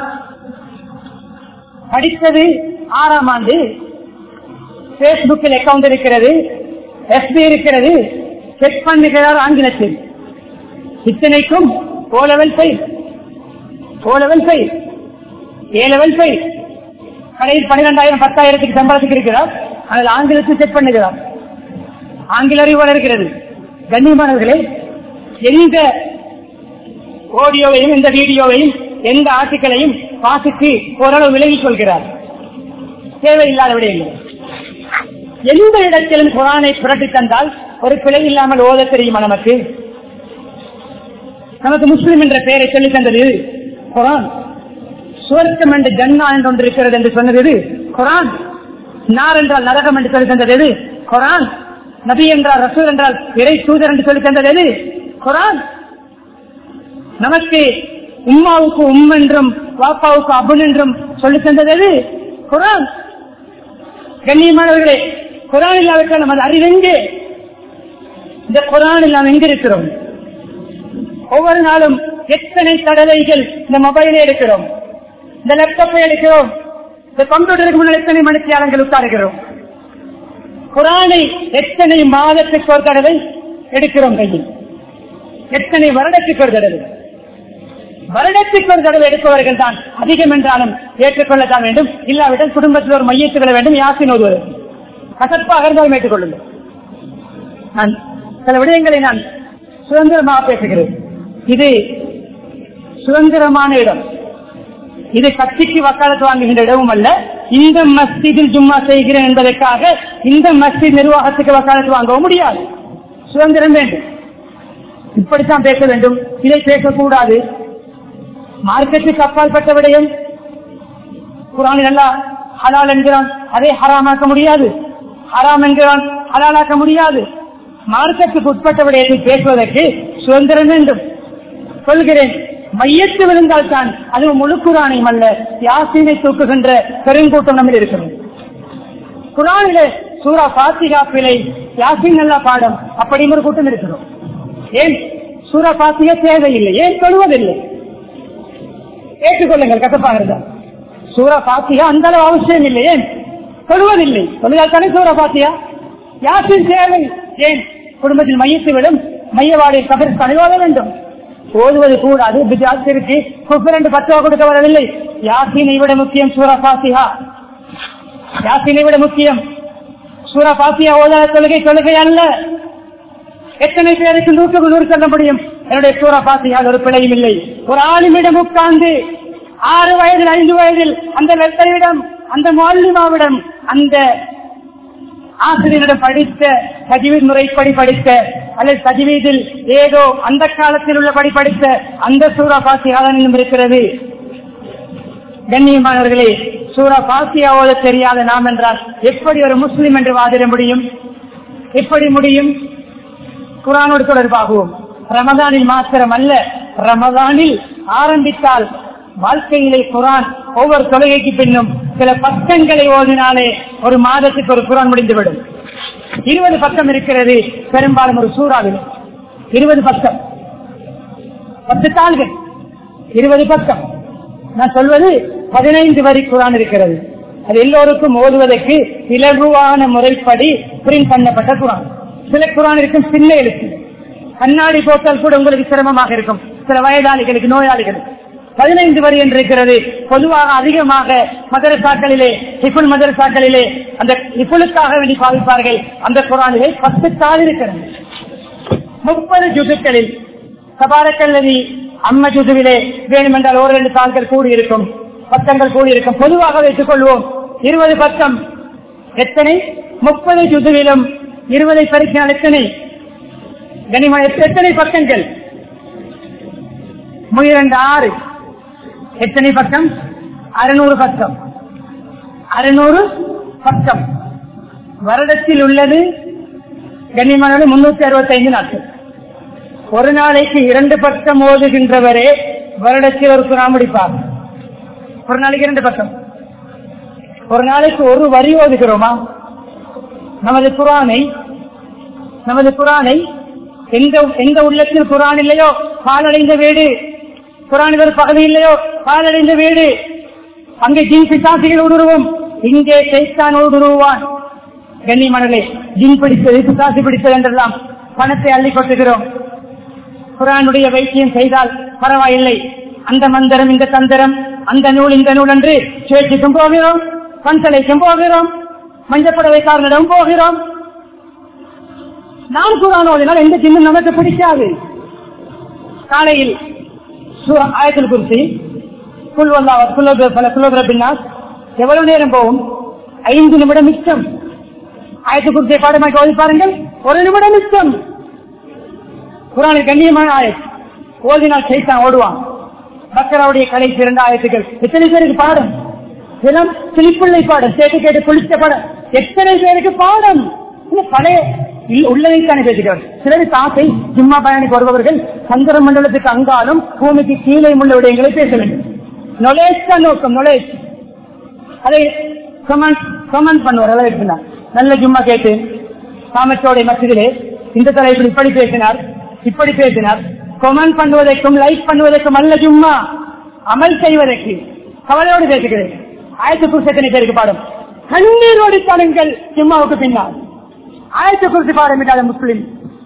படித்தது ஆறாம் ஆண்டு பேஸ்புக்கில் அக்கவுண்ட் இருக்கிறது எஃபி இருக்கிறது செக் பண்ணுகிறார் ஆங்கிலத்தில் இத்தனைக்கும் O level five O level five A level five கடையில் பன்னிரெண்டாயிரம் பத்தாயிரத்துக்கு சம்பளத்துக்கு இருக்கிறார் அதில் ஆங்கிலத்தில் செக் பண்ணுகிறார் ஆங்கில அறிவு வளர்கிறது கண்ணியமானவர்களே எந்த ஆடியோவையும் எந்த வீடியோவையும் எந்த ஆர்டிக்கலையும் வாசித்து ஓரளவு விலகிக் கொள்கிறார் தேவையில்லாத விடயங்கள் எந்த இடத்திலும் குரானை புரட்டி தந்தால் ஒரு பிழை இல்லாமல் ஓத தெரியுமா நமக்கு நமக்கு முஸ்லிம் என்ற பெயரை சொல்லி தந்தது குரான் சுவர்க்கம் என்று ஜன்னா என்று ஒன்று இருக்கிறது என்று சொன்னது எது? குரான் நார் என்றால் நரகம் என்று சொல்லி தந்தது எது? குரான் நபி என்றால் ரசூல் என்றால் இறை தூதர் என்று சொல்லி தந்தது எது? குரான் நமக்கு உம்மாவுக்கு உம் என்றும் வாப்பாவுக்கு அபுன் என்றும் சொல்லி தந்தது எது? குரான் கண்ணியமானவர்களே குரான் இல்லாவிட்டால் நமது அறிவெங்கே இந்த குரானில் நாம் எங்க இருக்கிறோம் ஒவ்வொரு நாளும் எத்தனை தடவைகள் இந்த மொபைலை எடுக்கிறோம் இந்த லேப்டாப்பை எடுக்கிறோம் இந்த கம்ப்யூட்டருக்கு முன்னால் எத்தனை மணித்தியாலங்கள் உட்காருகிறோம் குரானை எத்தனை மாதத்துக்கு ஒரு தடவை எடுக்கிறோம் கையில் எத்தனை வருடத்துக்கு ஒரு தடவை வருடத்துக்கு ஒரு தடவை எடுப்பவர்கள் தான் அதிகம் என்றாலும் ஏற்றுக்கொள்ளத்தான் வேண்டும் இல்லாவிட்டால் குடும்பத்தில் ஒரு மையத்துக் கொள்ள வேண்டும் யாசின் ஓதுவது கசப்பாக இருந்தாலும் ஏற்றுக்கொள்ளுங்கள் நான் சில விடயங்களை நான் சுதந்திரமாக பேசுகிறேன் இது சுதந்திரமான இடம் இது கட்சிக்கு வக்காலத்து வாங்குகின்ற இடமும் அல்ல இந்த மஸ்ஜிதில் ஜும்மா செய்கிறேன் என்பதற்காக இந்த மஸ்ஜித் நிர்வாகத்துக்கு வக்காலத்து வாங்கவும் முடியாது சுதந்திரம் வேண்டும் இப்படித்தான் பேச வேண்டும் இதை பேசக்கூடாது மார்க்கெட்டுக்கு அப்பாற்பட்ட விடயம் குரானில் எல்லாம் ஹலால் என்கிறான் அதை ஹராமாக்க முடியாது ஹராம் என்கிறான் ஹலாலாக்க முடியாது மார்க்கத்துக்கு உட்பட்ட விடயத்தை பேசுவதற்கு சுதந்திரம் வேண்டும் சொல்கிறேன் மையத்து விழுந்தால் தான் அது முழு குரானையும் அல்ல யாசீனை தூக்குகின்ற பெருங்கூட்டம் நம்ம இருக்கிறது குரானிலே சூரா பாத்திகா பிழை யாசின் நல்ல பாடம் அப்படி ஒரு கூட்டம் இருக்கிறோம் ஏன் சூரா பாத்திகா தேவையில்லை ஏன் சொல்வதில்லை ஏற்றுக்கொள்ளுங்கள் கசப்பாக இருந்தால் சூரா பாத்தியா அந்த அளவு அவசியம் இல்லை ஏன் சொல்வதில்லை சொல்வதால் தானே சூரா பாத்தியா யாசின் தேவை ஏன் குடும்பத்தில் மையத்தை விடும் மையவாடியை கபர் கழிவாக வேண்டும் ஓதுவது கூடாது பிஜாத்திற்கு குப்பர் என்று பத்துவா கொடுக்க வரவில்லை யாசினை விட முக்கியம் சூரா பாத்தியா யாசினை விட முக்கியம் சூரா பாத்தியா ஓதாத தொழுகை தொழுகை அல்ல எத்தனை பேருக்கு நூற்றுக்கு நூறு சொல்ல முடியும் என்னுடைய சூரா பாத்தியால் ஒரு பிழையும் இல்லை ஒரு ஆளுமிடம் உட்கார்ந்து ஆறு வயதில் ஐந்து வயதில் அந்த லெட்டரிடம் அந்த மாலிமாவிடம் அந்த ஆசிரியரிடம் படித்த சஜிவீத் முறைப்படி படித்த அல்லது சஜிவீதில் ஏதோ அந்த காலத்தில் உள்ளபடி படித்த அந்த சூரா பாத்தியாதான் இன்னும் இருக்கிறது கண்ணியமானவர்களே சூரா பாத்தியா ஓத தெரியாத நாம் என்றால் எப்படி ஒரு முஸ்லிம் என்று வாதிட முடியும் எப்படி முடியும் குரானோடு தொடர்பாகவும் ரமதானில் மாத்திரம் அல்ல ரமதானில் ஆரம்பித்தால் வாழ்க்கையிலே குரான் ஒவ்வொரு தொழுகைக்கு பின்னும் சில பக்கங்களை ஓதினாலே ஒரு மாதத்துக்கு ஒரு குரான் முடிந்துவிடும் இருபது பக்கம் இருக்கிறது பெரும்பாலும் ஒரு சூறாவில் இருபது பக்கம் பத்து தாள்கள் இருபது பக்கம் நான் சொல்வது பதினைந்து வரி குரான் இருக்கிறது அது எல்லோருக்கும் ஓதுவதற்கு இலகுவான முறைப்படி பிரிண்ட் பண்ணப்பட்ட குரான் சில குரான் இருக்கும் சின்ன எழுத்து கண்ணாடி போட்டால் கூட உங்களுக்கு சிரமமாக இருக்கும் சில வயதாளிகளுக்கு நோயாளிகளுக்கு பதினைந்து வரி என்று இருக்கிறது பொதுவாக அதிகமாக மதரசாக்களிலே இப்புல் மதரசாக்களிலே அந்த இப்புலுக்காக வேண்டி பாவிப்பார்கள் அந்த குரானிலே பத்து தாள் இருக்கிறது முப்பது ஜுதுக்களில் சபாரக்கல்லதி அம்ம ஜுதுவிலே வேணுமென்றால் ஒரு ரெண்டு தாள்கள் கூடியிருக்கும் பக்கங்கள் கூடியிருக்கும் பொதுவாக வைத்துக் கொள்வோம் இருபது பக்கம் எத்தனை முப்பது ஜுதுவிலும் இருபதை பறிக்கினால் எத்தனை கனிம எத்தனை பக்கங்கள் முயரண்டு ஆறு எத்தனை பக்கம் அறுநூறு பக்கம் அறுநூறு பக்கம் வருடத்தில் உள்ளது கண்ணியமான முன்னூத்தி அறுபத்தி ஐந்து நாட்கள் ஒரு நாளைக்கு இரண்டு பக்கம் ஓதுகின்றவரே வருடத்தில் ஒரு குரான் முடிப்பார் ஒரு நாளைக்கு இரண்டு பக்கம் ஒரு நாளைக்கு ஒரு வரி ஓதுகிறோமா நமது குரானை நமது குரானை எந்த எந்த உள்ளத்தில் குரான் இல்லையோ பாலடைந்த வீடு குரான் ஒரு பகுதி இல்லையோ பாலடைந்த வீடு அங்கே ஜின் பிசாசிகள் ஊடுருவும் இங்கே சைத்தான் ஊடுருவான் கண்ணிமணலே ஜின் பிடித்தது பிசாசி பிடித்தது என்றெல்லாம் பணத்தை அள்ளி கொட்டுகிறோம் குரானுடைய வைத்தியம் செய்தால் பரவாயில்லை அந்த மந்திரம் இந்த தந்திரம் அந்த நூல் இந்த நூல் என்று சுழற்சிக்கும் போகிறோம் பன்சலைக்கும் போகிறோம் மஞ்சப்படவைக்காரனிடம் போகிறோம் நாம் குரான் ஓதினால் எந்த சின்னம் நமக்கு பிடிக்காது காலையில் சூ- ஆயத்தில் குறிச்சி குல்வல்லா குல்லோத பல குல்லோதர பின்னாஸ் எவ்வளவு நேரம் போகும் ஐந்து நிமிடம் மிச்சம் ஆயத்து குறிச்சியை பாடமாக்கி ஓதி பாருங்கள் ஒரு நிமிடம் மிச்சம் குரானில் கண்ணியமான ஆயத் ஓதினால் சைத்தான் ஓடுவான் பக்கராவுடைய கடைசி இரண்டு ஆயத்துக்கள் எத்தனை பேருக்கு பாடம் தினம் சிலிப்பிள்ளை பாடம் கேட்டு கேட்டு குளிச்ச பாடம் எத்தனை பேருக்கு பாடம் இன்னும் பழைய இல்- உள்ளதைத்தானே பேசுகிறார் சிலருக்கு ஆசை ஜிம்மா பயணிக்கு வருபவர்கள் சந்திர மண்டலத்துக்கு அங்காலும் பூமிக்கு கீழே உள்ள விடயங்களை பேச வேண்டும் நொலேஜ் தான் நோக்கம் நொலேஜ் அதை கமெண்ட் கமெண்ட் பண்ணுவார் எல்லாம் இருக்கிறார் நல்ல ஜும்மா கேட்டு சாமத்தோடைய மத்தியிலே இந்த தலைப்பில் இப்படி பேசினார் இப்படி பேசினார் கமெண்ட் பண்ணுவதற்கும் லைக் பண்ணுவதற்கும் அல்ல ஜும்மா அமல் செய்வதற்கு கவலையோடு பேசுகிறேன் ஆயிரத்தி குறிச்சத்தனை பேருக்கு பாடம் கண்ணீரோடு தடுங்கள் ஜும்மாவுக்கு பின்னால் ஆயிரத்தி குறிச்சி பாடம் இல்லாத முஸ்லிம்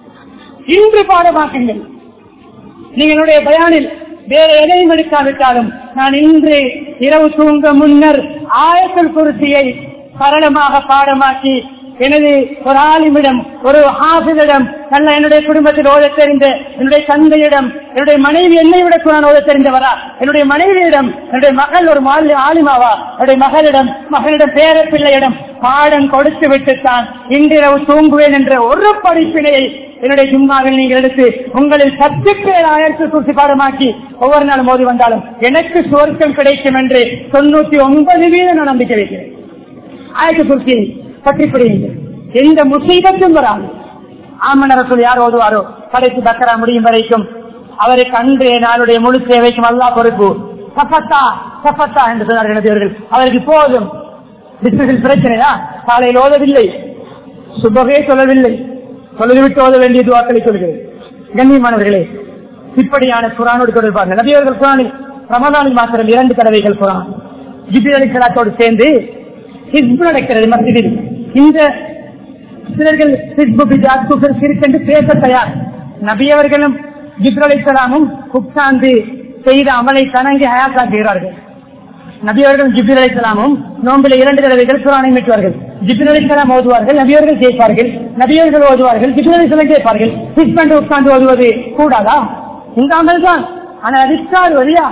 இன்று பாடமாக்குங்கள் நீங்களுடைய பயானில் வேற எதையும் எடுக்காவிட்டாலும் நான் இன்று இரவு தூங்க முன்னர் ஆயத்தல் குருசியை சரளமாக பாடமாக்கி எனது ஒரு ஆலிமிடம் ஒரு ஹாஃபிதிடம் நல்ல என்னுடைய குடும்பத்தில் ஓத தெரிந்த என்னுடைய தந்தையிடம் என்னுடைய மனைவி என்னை விட குரான் ஓத தெரிந்தவரா என்னுடைய மனைவியிடம் என்னுடைய மகள் ஒரு மாலி ஆலிமாவா என்னுடைய மகளிடம் மகனிடம் பேர பிள்ளையிடம் பாடம் கொடுத்து விட்டுத்தான் இன்றிரவு தூங்குவேன் என்ற ஒரு படிப்பினையை என்னுடைய ஜும்மாவில் நீங்கள் எடுத்து உங்களில் சத்து பேர் ஆயிரத்தி குறிச்சி பாடமாக்கி ஒவ்வொரு நாளும் மோதி வந்தாலும் எனக்கு சுவர்க்கம் கிடைக்கும் என்று தொண்ணூத்தி ஒன்பது வீதம் நான் நம்பிக்கை வைக்கிறேன் ஆயிரத்தி குறிச்சி பற்றி பிடிங்க எந்த முசீபத்தும் வராது ஆமனரசுல் யார் ஓதுவாரோ கடைசி பக்கரா முடியும் வரைக்கும் அவருக்கு அன்றைய நாளுடைய முழு சேவைக்கும் அல்லா பொறுப்பு சப்பத்தா சப்பத்தா என்று சொன்னார்கள் நபியவர்கள் அவருக்கு போதும் டிஸ்பிளின் பிரச்சனையா காலையில் ஓதவில்லை சுபகே சொல்லவில்லை சொல்லிவிட்டு ஓத வேண்டிய துவாக்களை சொல்கிறேன் கண்ணியமானவர்களே இப்படியான குரானோடு தொடர்பாக நபியவர்கள் குரானில் ரமதானில் மாத்திரம் இரண்டு தடவைகள் குரான் ஜிபி அலிசலாத்தோடு சேர்ந்து ஹிஸ்பு நடக்கிறது மத்தியில் இந்த சிலர்கள் ஹிஸ்பு பிஜாத் குஃபர் ஷிர்க் என்று பேச தயார் நபியவர்களும் ஜிப்ரல் அலிசலாமும் உட்கார்ந்து செய்த அமலை கணங்கி ஹயாத்தாக்குகிறார்கள் நபியவர்கள் ஜிபிர் அலிசலாமும் நோம்பில இரண்டு தடவைகள் குரானை மீட்டுவார்கள் ஜிபிர் அலிசலாம் ஓதுவார்கள் நபியவர்கள் கேட்பார்கள் நபியவர்கள் ஓதுவார்கள் ஜிபிர் அலிசலாம் கேட்பார்கள் ஹிஸ்பண்ட் உட்கார்ந்து ஓதுவது கூடாதா இந்த அமல் தான் ஆனால் அது உட்கார் வரியா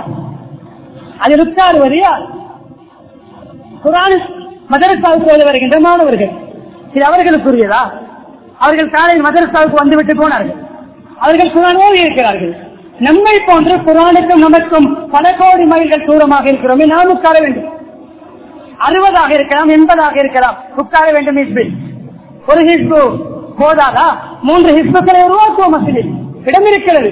அது உட்கார் வரியா குரான் மதரசாவுக்கு ஓத வருகின்ற மாணவர்கள் இது அவர்களுக்குரியதா அவர்கள் காலையில் மதரசாவுக்கு வந்துவிட்டு போனார்கள் அவர்கள் குரான் ஓதி இருக்கிறார்கள் நம்மை போன்று குரானுக்கும் நமக்கும் பல கோடி மைல்கள் தூரமாக இருக்கிறோமே நாம் உட்கார வேண்டும் அறுபதாக இருக்கலாம் எண்பதாக இருக்கலாம் உட்கார வேண்டும் ஹிஸ்பில் ஒரு ஹிஸ்பு போதாதா மூன்று ஹிஸ்புக்களை உருவாக்குவோம் மசிதில் இடம் இருக்கிறது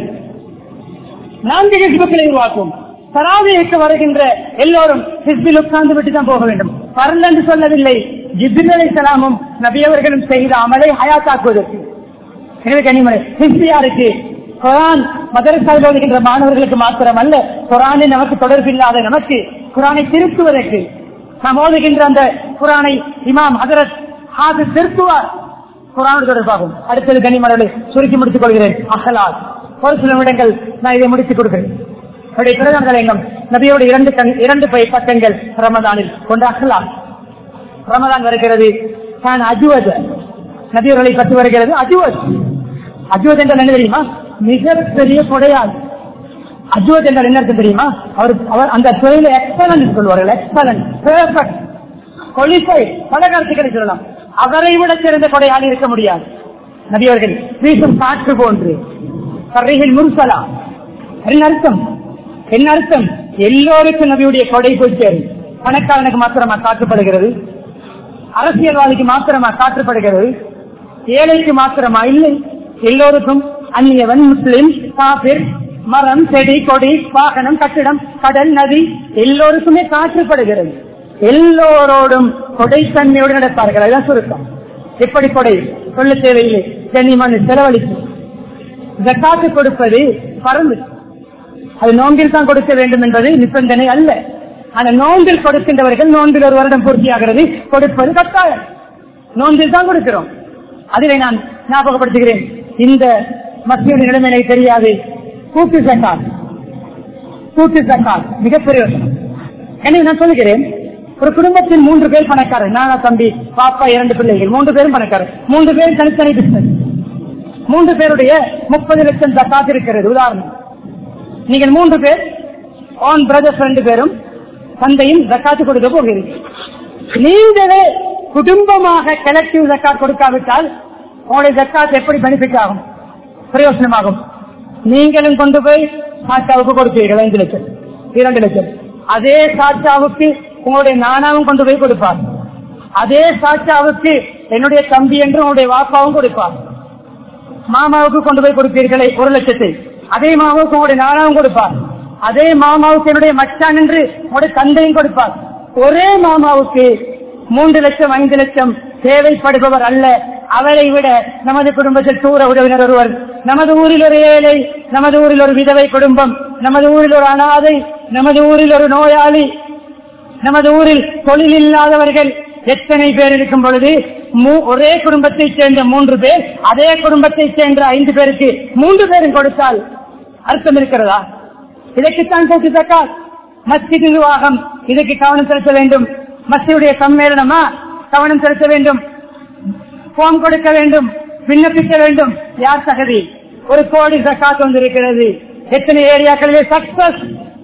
நான்கு ஹிஸ்புக்களை உருவாக்குவோம் சராவிற்கு வருகின்ற எல்லோரும் ஹிஸ்பில் உட்கார்ந்து விட்டு தான் போக வேண்டும் பரல் என்று சொல்லவில்லை ஜிபின் அலி சலாமும் நபியவர்களும் செய்த அமலை ஹயாத்தாக்குவதற்கு எனவே கனிமலை ஹிஸ்பியாருக்கு குரான் மதரசாவில் ஓதுகின்ற மாணவர்களுக்கு மாத்திரம் அல்ல குரானை நமக்கு தொடர்பில்லாத நமக்கு குரானை திருத்துவதற்கு நாம் ஓதுகின்ற அந்த குரானை இமாம் ஹதரத் ஹாது திருத்துவார் குரானோடு தொடர்பாகும் அடுத்தது கனிமலர்களை சுருக்கி முடித்துக் கொள்கிறேன் அகலால் ஒரு சில நிமிடங்கள் நான் இதை முடித்துக் கொடுக்கிறேன் அவருடைய பிரதான தலையங்கம் நபியோட இரண்டு கண் இரண்டு பை பக்கங்கள் ரமதானில் கொண்ட அகலால் ரமதான் வருகிறது தான் அஜுவத் நபியவர்களை பற்றி வருகிறது அஜுவத் அஜுவத் என்றால் என்ன தெரியுமா மிகப்பெரிய கொடையாள் அஜுவத் என்றால் என்ன அர்த்தம் தெரியுமா அவர் அவர் அந்த துறையில எக்ஸலன்ட் சொல்வார்கள் எக்ஸலன்ட் பெர்ஃபெக்ட் கொலிஃபை பல கருத்துக்களை சொல்லலாம் அவரை விட சிறந்த கொடையாளி இருக்க முடியாது நபியவர்கள் வீசும் காற்று போன்று கரையில் முருசலா என்ன அர்த்தம் என்ன அர்த்தம் எல்லோருக்கும் நபியுடைய கொடை போய் சேரும் பணக்காரனுக்கு மாத்திரமா காற்றுப்படுகிறது அரசியல்வாதிக்கு மாத்திரமா காற்றுப்படுகிறது ஏழைக்கு மாத்திரமா இல்லை எல்லோருக்கும் அந்நியவன் முஸ்லிம் காபிர் மரம் செடி கொடி வாகனம் கட்டிடம் கடல் நதி எல்லோருக்குமே காற்றுப்படுகிறது எல்லோரோடும் கொடை தன்மையோடு நடப்பார்கள் அதுதான் சுருக்கம் எப்படி கொடை சொல்ல தேவையில்லை கண்ணியமான செலவழிக்கும் ஜக்காத்து கொடுப்பது பறந்து அது நோன்பில் தான் கொடுக்க வேண்டும் என்பது நிபந்தனை அல்ல ஆனா நோன்பில் கொடுக்கின்றவர்கள் நோன்பில் ஒரு வருடம் பூர்த்தியாகிறது கொடுப்பது கட்டாயம் நோன்பில் தான் கொடுக்கிறோம் அதிலே நான் ஞாபகப்படுத்துகிறேன் இந்த மத்திய நிலைமை எனக்கு தெரியாது கூட்டு சக்காத் கூட்டு சக்காத் மிகப்பெரிய விஷயம். எனவே நான் சொல்கிறேன் ஒரு குடும்பத்தில் மூன்று பேர் பணக்காரர் நானா தம்பி பாப்பா இரண்டு பிள்ளைகள் மூன்று பேரும் பணக்காரர் மூன்று பேரும் தனித்தனி பிசினஸ் மூன்று பேருடைய முப்பது லட்சம் ஜக்காத் இருக்கிறது உதாரணம் நீங்கள் மூன்று பேர் ஆன் பிரதர்ஸ் ரெண்டு பேரும் தந்தையும் ஜக்காத்து கொடுக்க போகிறீர்கள் நீங்களே குடும்பமாக கலெக்டிவ் ஜக்காத் கொடுக்காவிட்டால் உங்களுடைய ஜக்காத் எப்படி பெனிஃபிட் ஆகும் பிரயோசனமாகும் நீங்களும் கொண்டு போய் சாச்சாவுக்கு கொடுப்பீர்கள் ஐந்து லட்சம் இரண்டு லட்சம் அதே சாச்சாவுக்கு உங்களுடைய நானாவும் கொண்டு போய் கொடுப்பார் அதே சாச்சாவுக்கு என்னுடைய தம்பி என்று உங்களுடைய வாப்பாவும் கொடுப்பார் மாமாவுக்கு கொண்டு போய் கொடுப்பீர்களே ஒரு லட்சத்தை அதே மாமாவுக்கு உங்களுடைய நானாவும் கொடுப்பார் அதே மாமாவுக்கு என்னுடைய மச்சான் என்று உங்களுடைய தந்தையும் கொடுப்பார் ஒரே மாமாவுக்கு மூன்று லட்சம் ஐந்து லட்சம் தேவைப்படுபவர் அல்ல அவரை விட நமது குடும்பத்தில் தூர உறவினர் ஒருவர் நமது ஊரில் ஒரு ஏழை நமது ஊரில் ஒரு விதவை குடும்பம் நமது ஊரில் ஒரு அனாதை நமது ஊரில் ஒரு நோயாளி நமது ஊரில் தொழில் இல்லாதவர்கள் எத்தனை பேர் இருக்கும் பொழுது மூ- ஒரே குடும்பத்தைச் சேர்ந்த மூன்று பேர் அதே குடும்பத்தைச் சேர்ந்த ஐந்து பேருக்கு மூன்று பேரும் கொடுத்தால் அர்த்தம் இருக்கிறதா இதற்குத்தான் கூட்டு தக்கால் மஸ்ஜித் நிர்வாகம் இதுக்கு கவனம் செலுத்த வேண்டும் மஸ்ஜிதுடைய சம்மேளனமா கவனம் செலுத்த வேண்டும் போன் கொடுக்க வேண்டும் விண்ணப்பிக்க வேண்டும் யார் தகுதி ஒரு கோடி ஜக்காத் வந்திருக்கிறது எத்தனை ஏரியாக்களிலே சக்சஸ்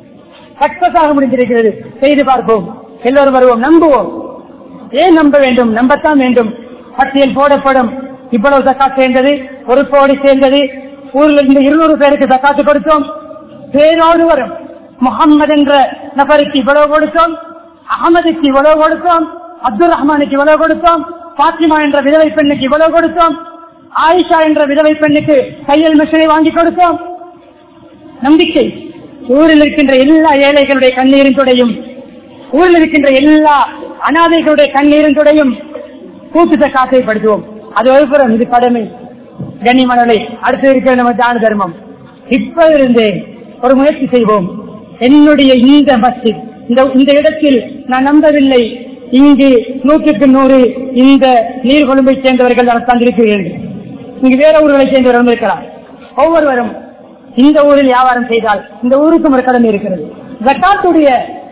சக்சஸ் ஆக முடிந்திருக்கிறது செய்து பார்ப்போம் எல்லோரும் வருவோம் நம்புவோம் ஏன் நம்ப வேண்டும் நம்பத்தான் வேண்டும் பட்டியல் போடப்படும் இவ்வளவு ஜக்காத் சேர்ந்தது ஒரு கோடி சேர்ந்தது ஊரில் இருந்து இருநூறு பேருக்கு ஜக்காத்து கொடுத்தோம் பேரோடு வரும் முகம்மது என்ற நபருக்கு இவ்வளவு கொடுத்தோம் அகமதுக்கு இவ்வளவு கொடுத்தோம் அப்துல் ரஹ்மானுக்கு இவ்வளவு கொடுத்தோம் பாத்திமா என்ற விதவை பெண்ணுக்கு இவ்வளவு கொடுத்தோம் ஆயிஷா என்ற விதவை பெண்ணுக்கு கையல் மிஷனை வாங்கி கொடுத்தோம் நம்பிக்கை ஊரில் இருக்கின்ற எல்லா ஏழைகளுடைய கண்ணீரின் துடையும் ஊரில் இருக்கின்ற எல்லா அனாதைகளுடைய கண்ணீரின் துடையும் கூட்டுத்த காசைப்படுத்துவோம் அது ஒரு புறம் இது கடமை கண்ணிமணலை அடுத்து இருக்கிற நம்ம தான தர்மம் இப்ப இருந்தே ஒரு முயற்சி செய்வோம் என்னுடைய இந்த மஸ்ஜித் இந்த இந்த இடத்தில் நான் நம்பவில்லை இங்கு நூற்றுக்கு நூறு இந்த நீர் கொழும்பை சேர்ந்தவர்கள் தான் தந்திருக்கிறீர்கள் இங்கு வேற ஊர்களை சேர்ந்தவர்கள் இருக்கிறார் ஒவ்வொருவரும் இந்த ஊரில் வியாபாரம் செய்தால் இந்த ஊருக்கும் ஒரு கடமை இருக்கிறது ஜக்காத்துடைய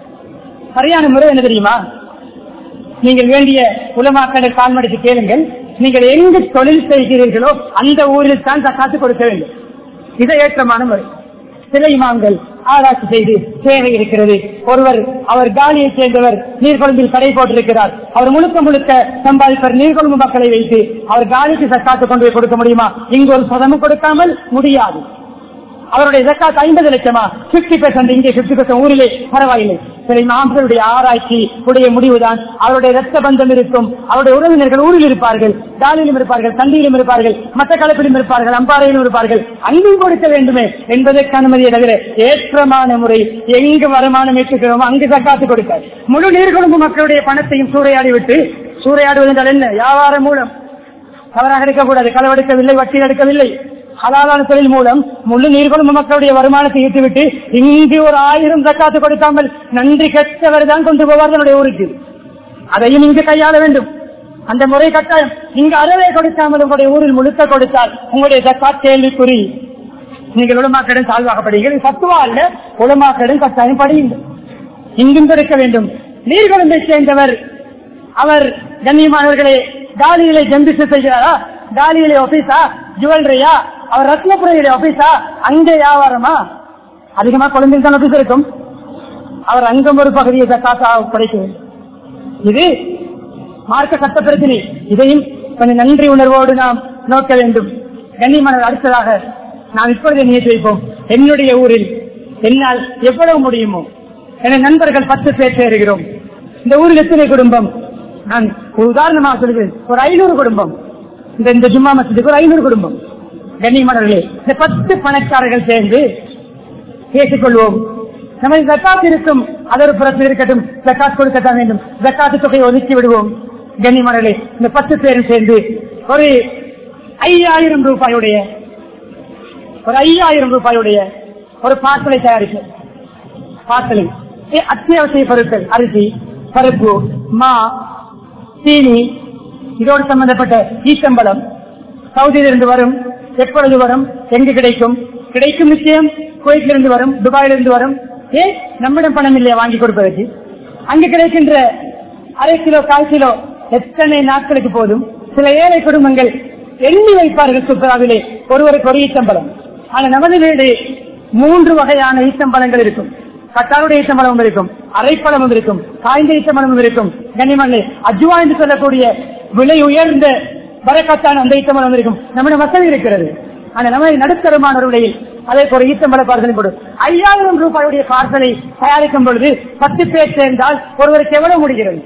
சரியான முறை என்ன தெரியுமா நீங்கள் வேண்டிய உலமாக்களை கால்மடித்து கேளுங்கள் நீங்கள் எங்கு தொழில் செய்கிறீர்களோ அந்த ஊரில் தான் ஜக்காத்து கொடுக்க வேண்டும் இதை ஏற்றமான முறை சில இமாம்கள் ஆராய்ச்சி செய்து தேவை இருக்கிறது ஒருவர் அவர் காலியை சேர்ந்தவர் நீர்கொழும்பில் கடை போட்டிருக்கிறார் அவர் முழுக்க முழுக்க சம்பாதிப்பர் நீர்கொழும்பு மக்களை வைத்து அவர் காலிக்கு சக்காத்து கொண்டு போய் கொடுக்க முடியுமா இங்கு ஒரு சதமும் கொடுக்காமல் முடியாது அவருடைய ஜக்காத் ஐம்பது லட்சமா பிப்டி பெர்சன்ட் இங்கே பிப்டி பெர்சன்ட் ஊரிலே பரவாயில்லை சில இமாம்களுடைய ஆராய்ச்சி உடைய முடிவுதான் அவருடைய ரத்த பந்தம் இருக்கும் அவருடைய உறவினர்கள் ஊரில் இருப்பார்கள் தாலியிலும் இருப்பார்கள் தண்டியிலும் இருப்பார்கள் மற்ற கலப்பிலும் இருப்பார்கள் அம்பாறையிலும் இருப்பார்கள் அங்கும் கொடுக்க வேண்டுமே என்பதற்கு அனுமதியை தவிர ஏற்றமான முறை எங்கு வருமானம் ஏற்றுக்கிறோமோ அங்கு ஜக்காத்து கொடுக்க முழு நீர்கொழும்பு மக்களுடைய பணத்தையும் சூறையாடி விட்டு சூறையாடுவது என்றால் என்ன வியாபாரம் மூலம் தவறாக எடுக்கக்கூடாது களவெடுக்கவில்லை வட்டி எடுக்கவில்லை ஹலாலான தொழில் மூலம் முழு நீர்கொழும்பு மக்களுடைய வருமானத்தை ஈட்டுவிட்டு இங்கு ஒரு ஆயிரம் ஜக்காத்து கொடுக்காமல் நன்றி கெட்டவர் தான் கொண்டு போவார் தன்னுடைய ஊருக்கு அதையும் இங்கு கையாள வேண்டும் அந்த முறை கட்டாயம் இங்கு அறவே கொடுக்காமல் உங்களுடைய ஊரில் முழுக்க கொடுத்தால் உங்களுடைய ஜக்காத் கேள்விக்குறி நீங்கள் உலமாக்கடன் சால்வாகப்படுகிறீர்கள் சத்துவா அல்ல உலமாக்கடன் கட்டாயம் படியுங்கள் இங்கும் கொடுக்க வேண்டும் நீர்கொழும்பை சேர்ந்தவர் அவர் கண்ணியமானவர்களே காலியிலே ஜம்பிசு செய்கிறாரா காலியிலே ஆபீஸா ஜுவல்லரியா அவர் ரத்னபுரையிலே ஆபீஸா அங்கே வியாபாரமா அதிகமா குழந்தைகள் தான் ஆபீஸ் இருக்கும் அவர் அங்கம் ஒரு பகுதியை காசா படைக்க வேண்டும் இது மார்க்க சட்ட பிரச்சனை இதையும் கொஞ்சம் நன்றி உணர்வோடு நாம் நோக்க வேண்டும் கண்ணியமானவர் அடுத்ததாக நாம் இப்பொழுது நியதி வைப்போம் என்னுடைய ஊரில் என்னால் எவ்வளவு முடியுமோ என நண்பர்கள் பத்து பேர் சேருகிறோம் இந்த ஊரில் எத்தனை குடும்பம் நான் ஒரு உதாரணமாக சொல்கிறேன் ஒரு ஐநூறு குடும்பம் இந்த இந்த ஜும்மா மசத்துக்கு ஒரு ஐநூறு குடும்பம் கண்ணியமானவர்களே இந்த பத்து பணக்காரர்கள் சேர்ந்து பேசிக்கொள்வோம் நமது ஜக்காத் இருக்கும் அது ஒரு புறத்தில் இருக்கட்டும் ஜக்காத் கொடுக்கத்தான் வேண்டும் ஜக்காத்து தொகையை ஒதுக்கி விடுவோம் கண்ணியமானவர்களே இந்த பத்து பேரும் சேர்ந்து ஒரு ஐயாயிரம் ரூபாயுடைய ஒரு ஐயாயிரம் ரூபாயுடைய ஒரு பார்சலை தயாரிப்பு பார்சலில் அத்தியாவசிய பொருட்கள் அரிசி பருப்பு மா சீனி இதோடு சம்பந்தப்பட்ட ஈச்சம்பளம் சவுதியிலிருந்து வரும் எப்பொழுது வரும் எங்கு கிடைக்கும் கிடைக்கும் நிச்சயம் குவைத்திலிருந்து வரும் துபாயிலிருந்து வரும் ஏ நம்மிடம் பணம் இல்லையா வாங்கி கொடுப்பதற்கு அங்கு கிடைக்கின்ற அரை கிலோ கால் கிலோ எத்தனை நாட்களுக்கு போதும் சில ஏழை குடும்பங்கள் எண்ணி வைப்பார்கள் சுற்றுலாவிலே ஒருவருக்கு ஒரு ஈச்சம்பளம் ஆனா நமது வீடு மூன்று வகையான ஈச்சம்பழங்கள் இருக்கும் கட்டாருடைய ஈச்சம்பழமும் இருக்கும் அரைப்பழமும் இருக்கும் காய்ந்த ஈச்சம்பழமும் இருக்கும் கனிமண்ணு அஜுவா என்று சொல்லக்கூடிய விலை உயர்ந்த வரக்கத்தான அந்த ஈச்சம்பழம் இருக்கும் நம்முடைய வசதி இருக்கிறது ஆனா நம்ம நடுத்தரமான ஒரு விலையில் அதே ஒரு ஈச்சம்பழ பார்சலை போடு ஐயாயிரம் ரூபாயுடைய பார்சலை தயாரிக்கும் பொழுது பத்து பேர் சேர்ந்தால் ஒருவருக்கு எவ்வளவு முடிகிறது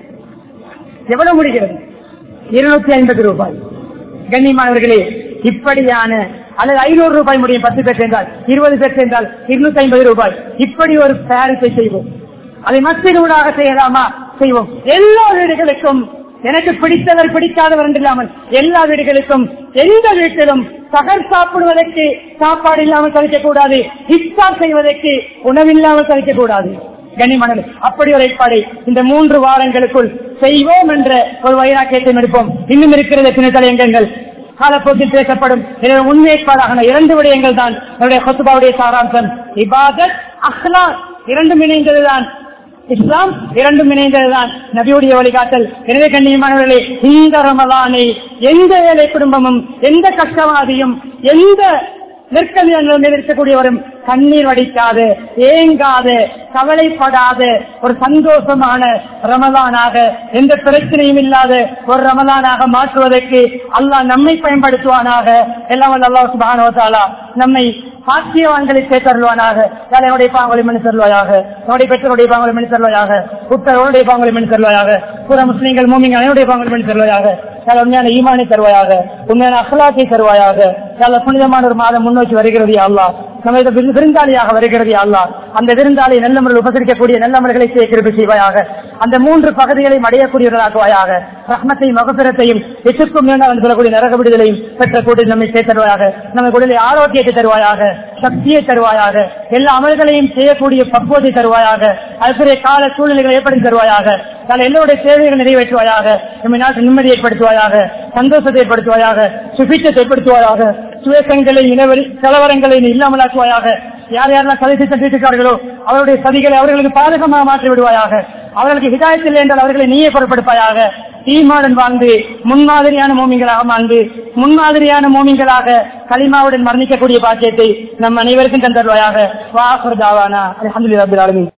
எவ்வளவு முடிகிறது இருநூத்தி ஐம்பது ரூபாய் கண்ணியமானவர்களே இப்படியான அல்லது ஐநூறு ரூபாய் முடியும் பத்து பேர் சேர்ந்தால் இருபது பேர் சேர்ந்தால் இருநூத்தி ஐம்பது ரூபாய் இப்படி ஒரு தயாரிப்பை செய்வோம் அதை மத்தியூடாக செய்யலாமா செய்வோம் எல்லா வீடுகளுக்கும் எனக்கு பிடித்தவர் பிடிக்காதவர் என்று இல்லாமல் எல்லா வீடுகளுக்கும் எந்த வீட்டிலும் சகர் சாப்பிடுவதற்கு சாப்பாடு இல்லாமல் கழிக்க கூடாது இஃப்தார் செய்வதற்கு உணவில்லாமல் கழிக்க கூடாது கனிமணல் அப்படி ஒரு ஏற்பாடு இந்த மூன்று வாரங்களுக்குள் செய்வோம் என்ற ஒரு வைராக்கியத்தை எடுப்போம் இன்னும் இருக்கிறது சின்ன தலையங்கங்கள் காலப்போக்கில் பேசப்படும் எனவே முன்னேற்பாடாக இரண்டு விடயங்கள் தான் என்னுடைய கொத்துபாவுடைய சாராம்சம் இபாதத் அஹ்லா இரண்டும் இணைந்ததுதான் இஸ்லாம் இரண்டும் இணைந்ததுதான் நபியுடைய வழிகாட்டல் எனவே கண்ணியமானவர்களே இந்த ரமலானை எந்த ஏழை குடும்பமும் எந்த கஷ்டவாதியும் எந்த நெற்கல்வியில் இருக்கக்கூடியவரும் கண்ணீர் வடிக்காது ஏங்காத கவலைப்படாத ஒரு சந்தோஷமான ரமலானாக எந்த பிரச்சனையும் இல்லாத ஒரு ரமலானாக மாற்றுவதற்கு அல்லாஹ் நம்மை பயன்படுத்துவானாக எல்லாம் வல்ல அல்லாஹ் சுப்ஹானஹு வ தஆலா நம்மை பாக்கியவான்களை சேர்த்தருள்வானாக என்னுடைய பாங்களை மனு தருவாயாக என்னுடைய பெற்றோருடைய பாங்களை மனு தருவாயாக புத்தருடைய பாங்களை மனு தருவாயாக புற முஸ்லீம்கள் மூமிங்கள் என்னுடைய பாங்களை மனு தருவாயாக யாழ் உண்மையான ஈமானை தருவாயாக உண்மையான அகலாக்கை தருவாயாக யாழ் புனிதமான ஒரு மாதம் முன்னோக்கி வருகிறது அல்லா நமது விரு- விருந்தாளியாக வருகிறது அல்லா அந்த விருந்தாளி நல்ல முறையில் உபசரிக்கக்கூடிய நல்ல முறைகளை சேர்க்கிறது செய்வாயாக அந்த மூன்று பகுதிகளையும் அடையக்கூடியவர்களாக்குவாயாக ரஹ்மத்தை மகபிரத்தையும் எட்டுக்கும் மேலாக சொல்லக்கூடிய நரக விடுதலையும் பெற்ற கூட்டி நம்மை சேர்த்தருவாயாக நம்ம உடலை ஆரோக்கியத்தை தருவாயாக சக்தியை தருவாயாக எல்லா அமல்களையும் செய்யக்கூடிய பக்குவத்தை தருவாயாக அதுக்குரிய கால சூழ்நிலைகளை ஏற்படுத்தி தருவாயாக நாளை எல்லோருடைய தேவைகளை நிறைவேற்றுவாயாக நம்மை நாட்டு நிம்மதி ஏற்படுத்துவாயாக சந்தோஷத்தை ஏற்படுத்துவாயாக சுபிச்சத்தை ஏற்படுத்துவாயாக சுயசங்களை இனவெளி கலவரங்களை நீ இல்லாமலாக்குவாயாக யார் யாரெல்லாம் சதித்து தட்டிருக்கார்களோ அவருடைய சதிகளை அவர்களுக்கு பாதகமாக மாற்றி விடுவாயாக அவர்களுக்கு ஹிதாயத்தில் என்றால் அவர்களை நீயே பொருட்படுப்பாயாக ஈமாடன் வாழ்ந்து முன்மாதிரியான மோமிங்களாக வாழ்ந்து முன்மாதிரியான மோமிங்களாக களிமாவுடன் மரணிக்கக்கூடிய பாக்கியத்தை நம் அனைவருக்கும் தந்தருவாயாக வாசர் தாவானா அலமதுல்லாபின்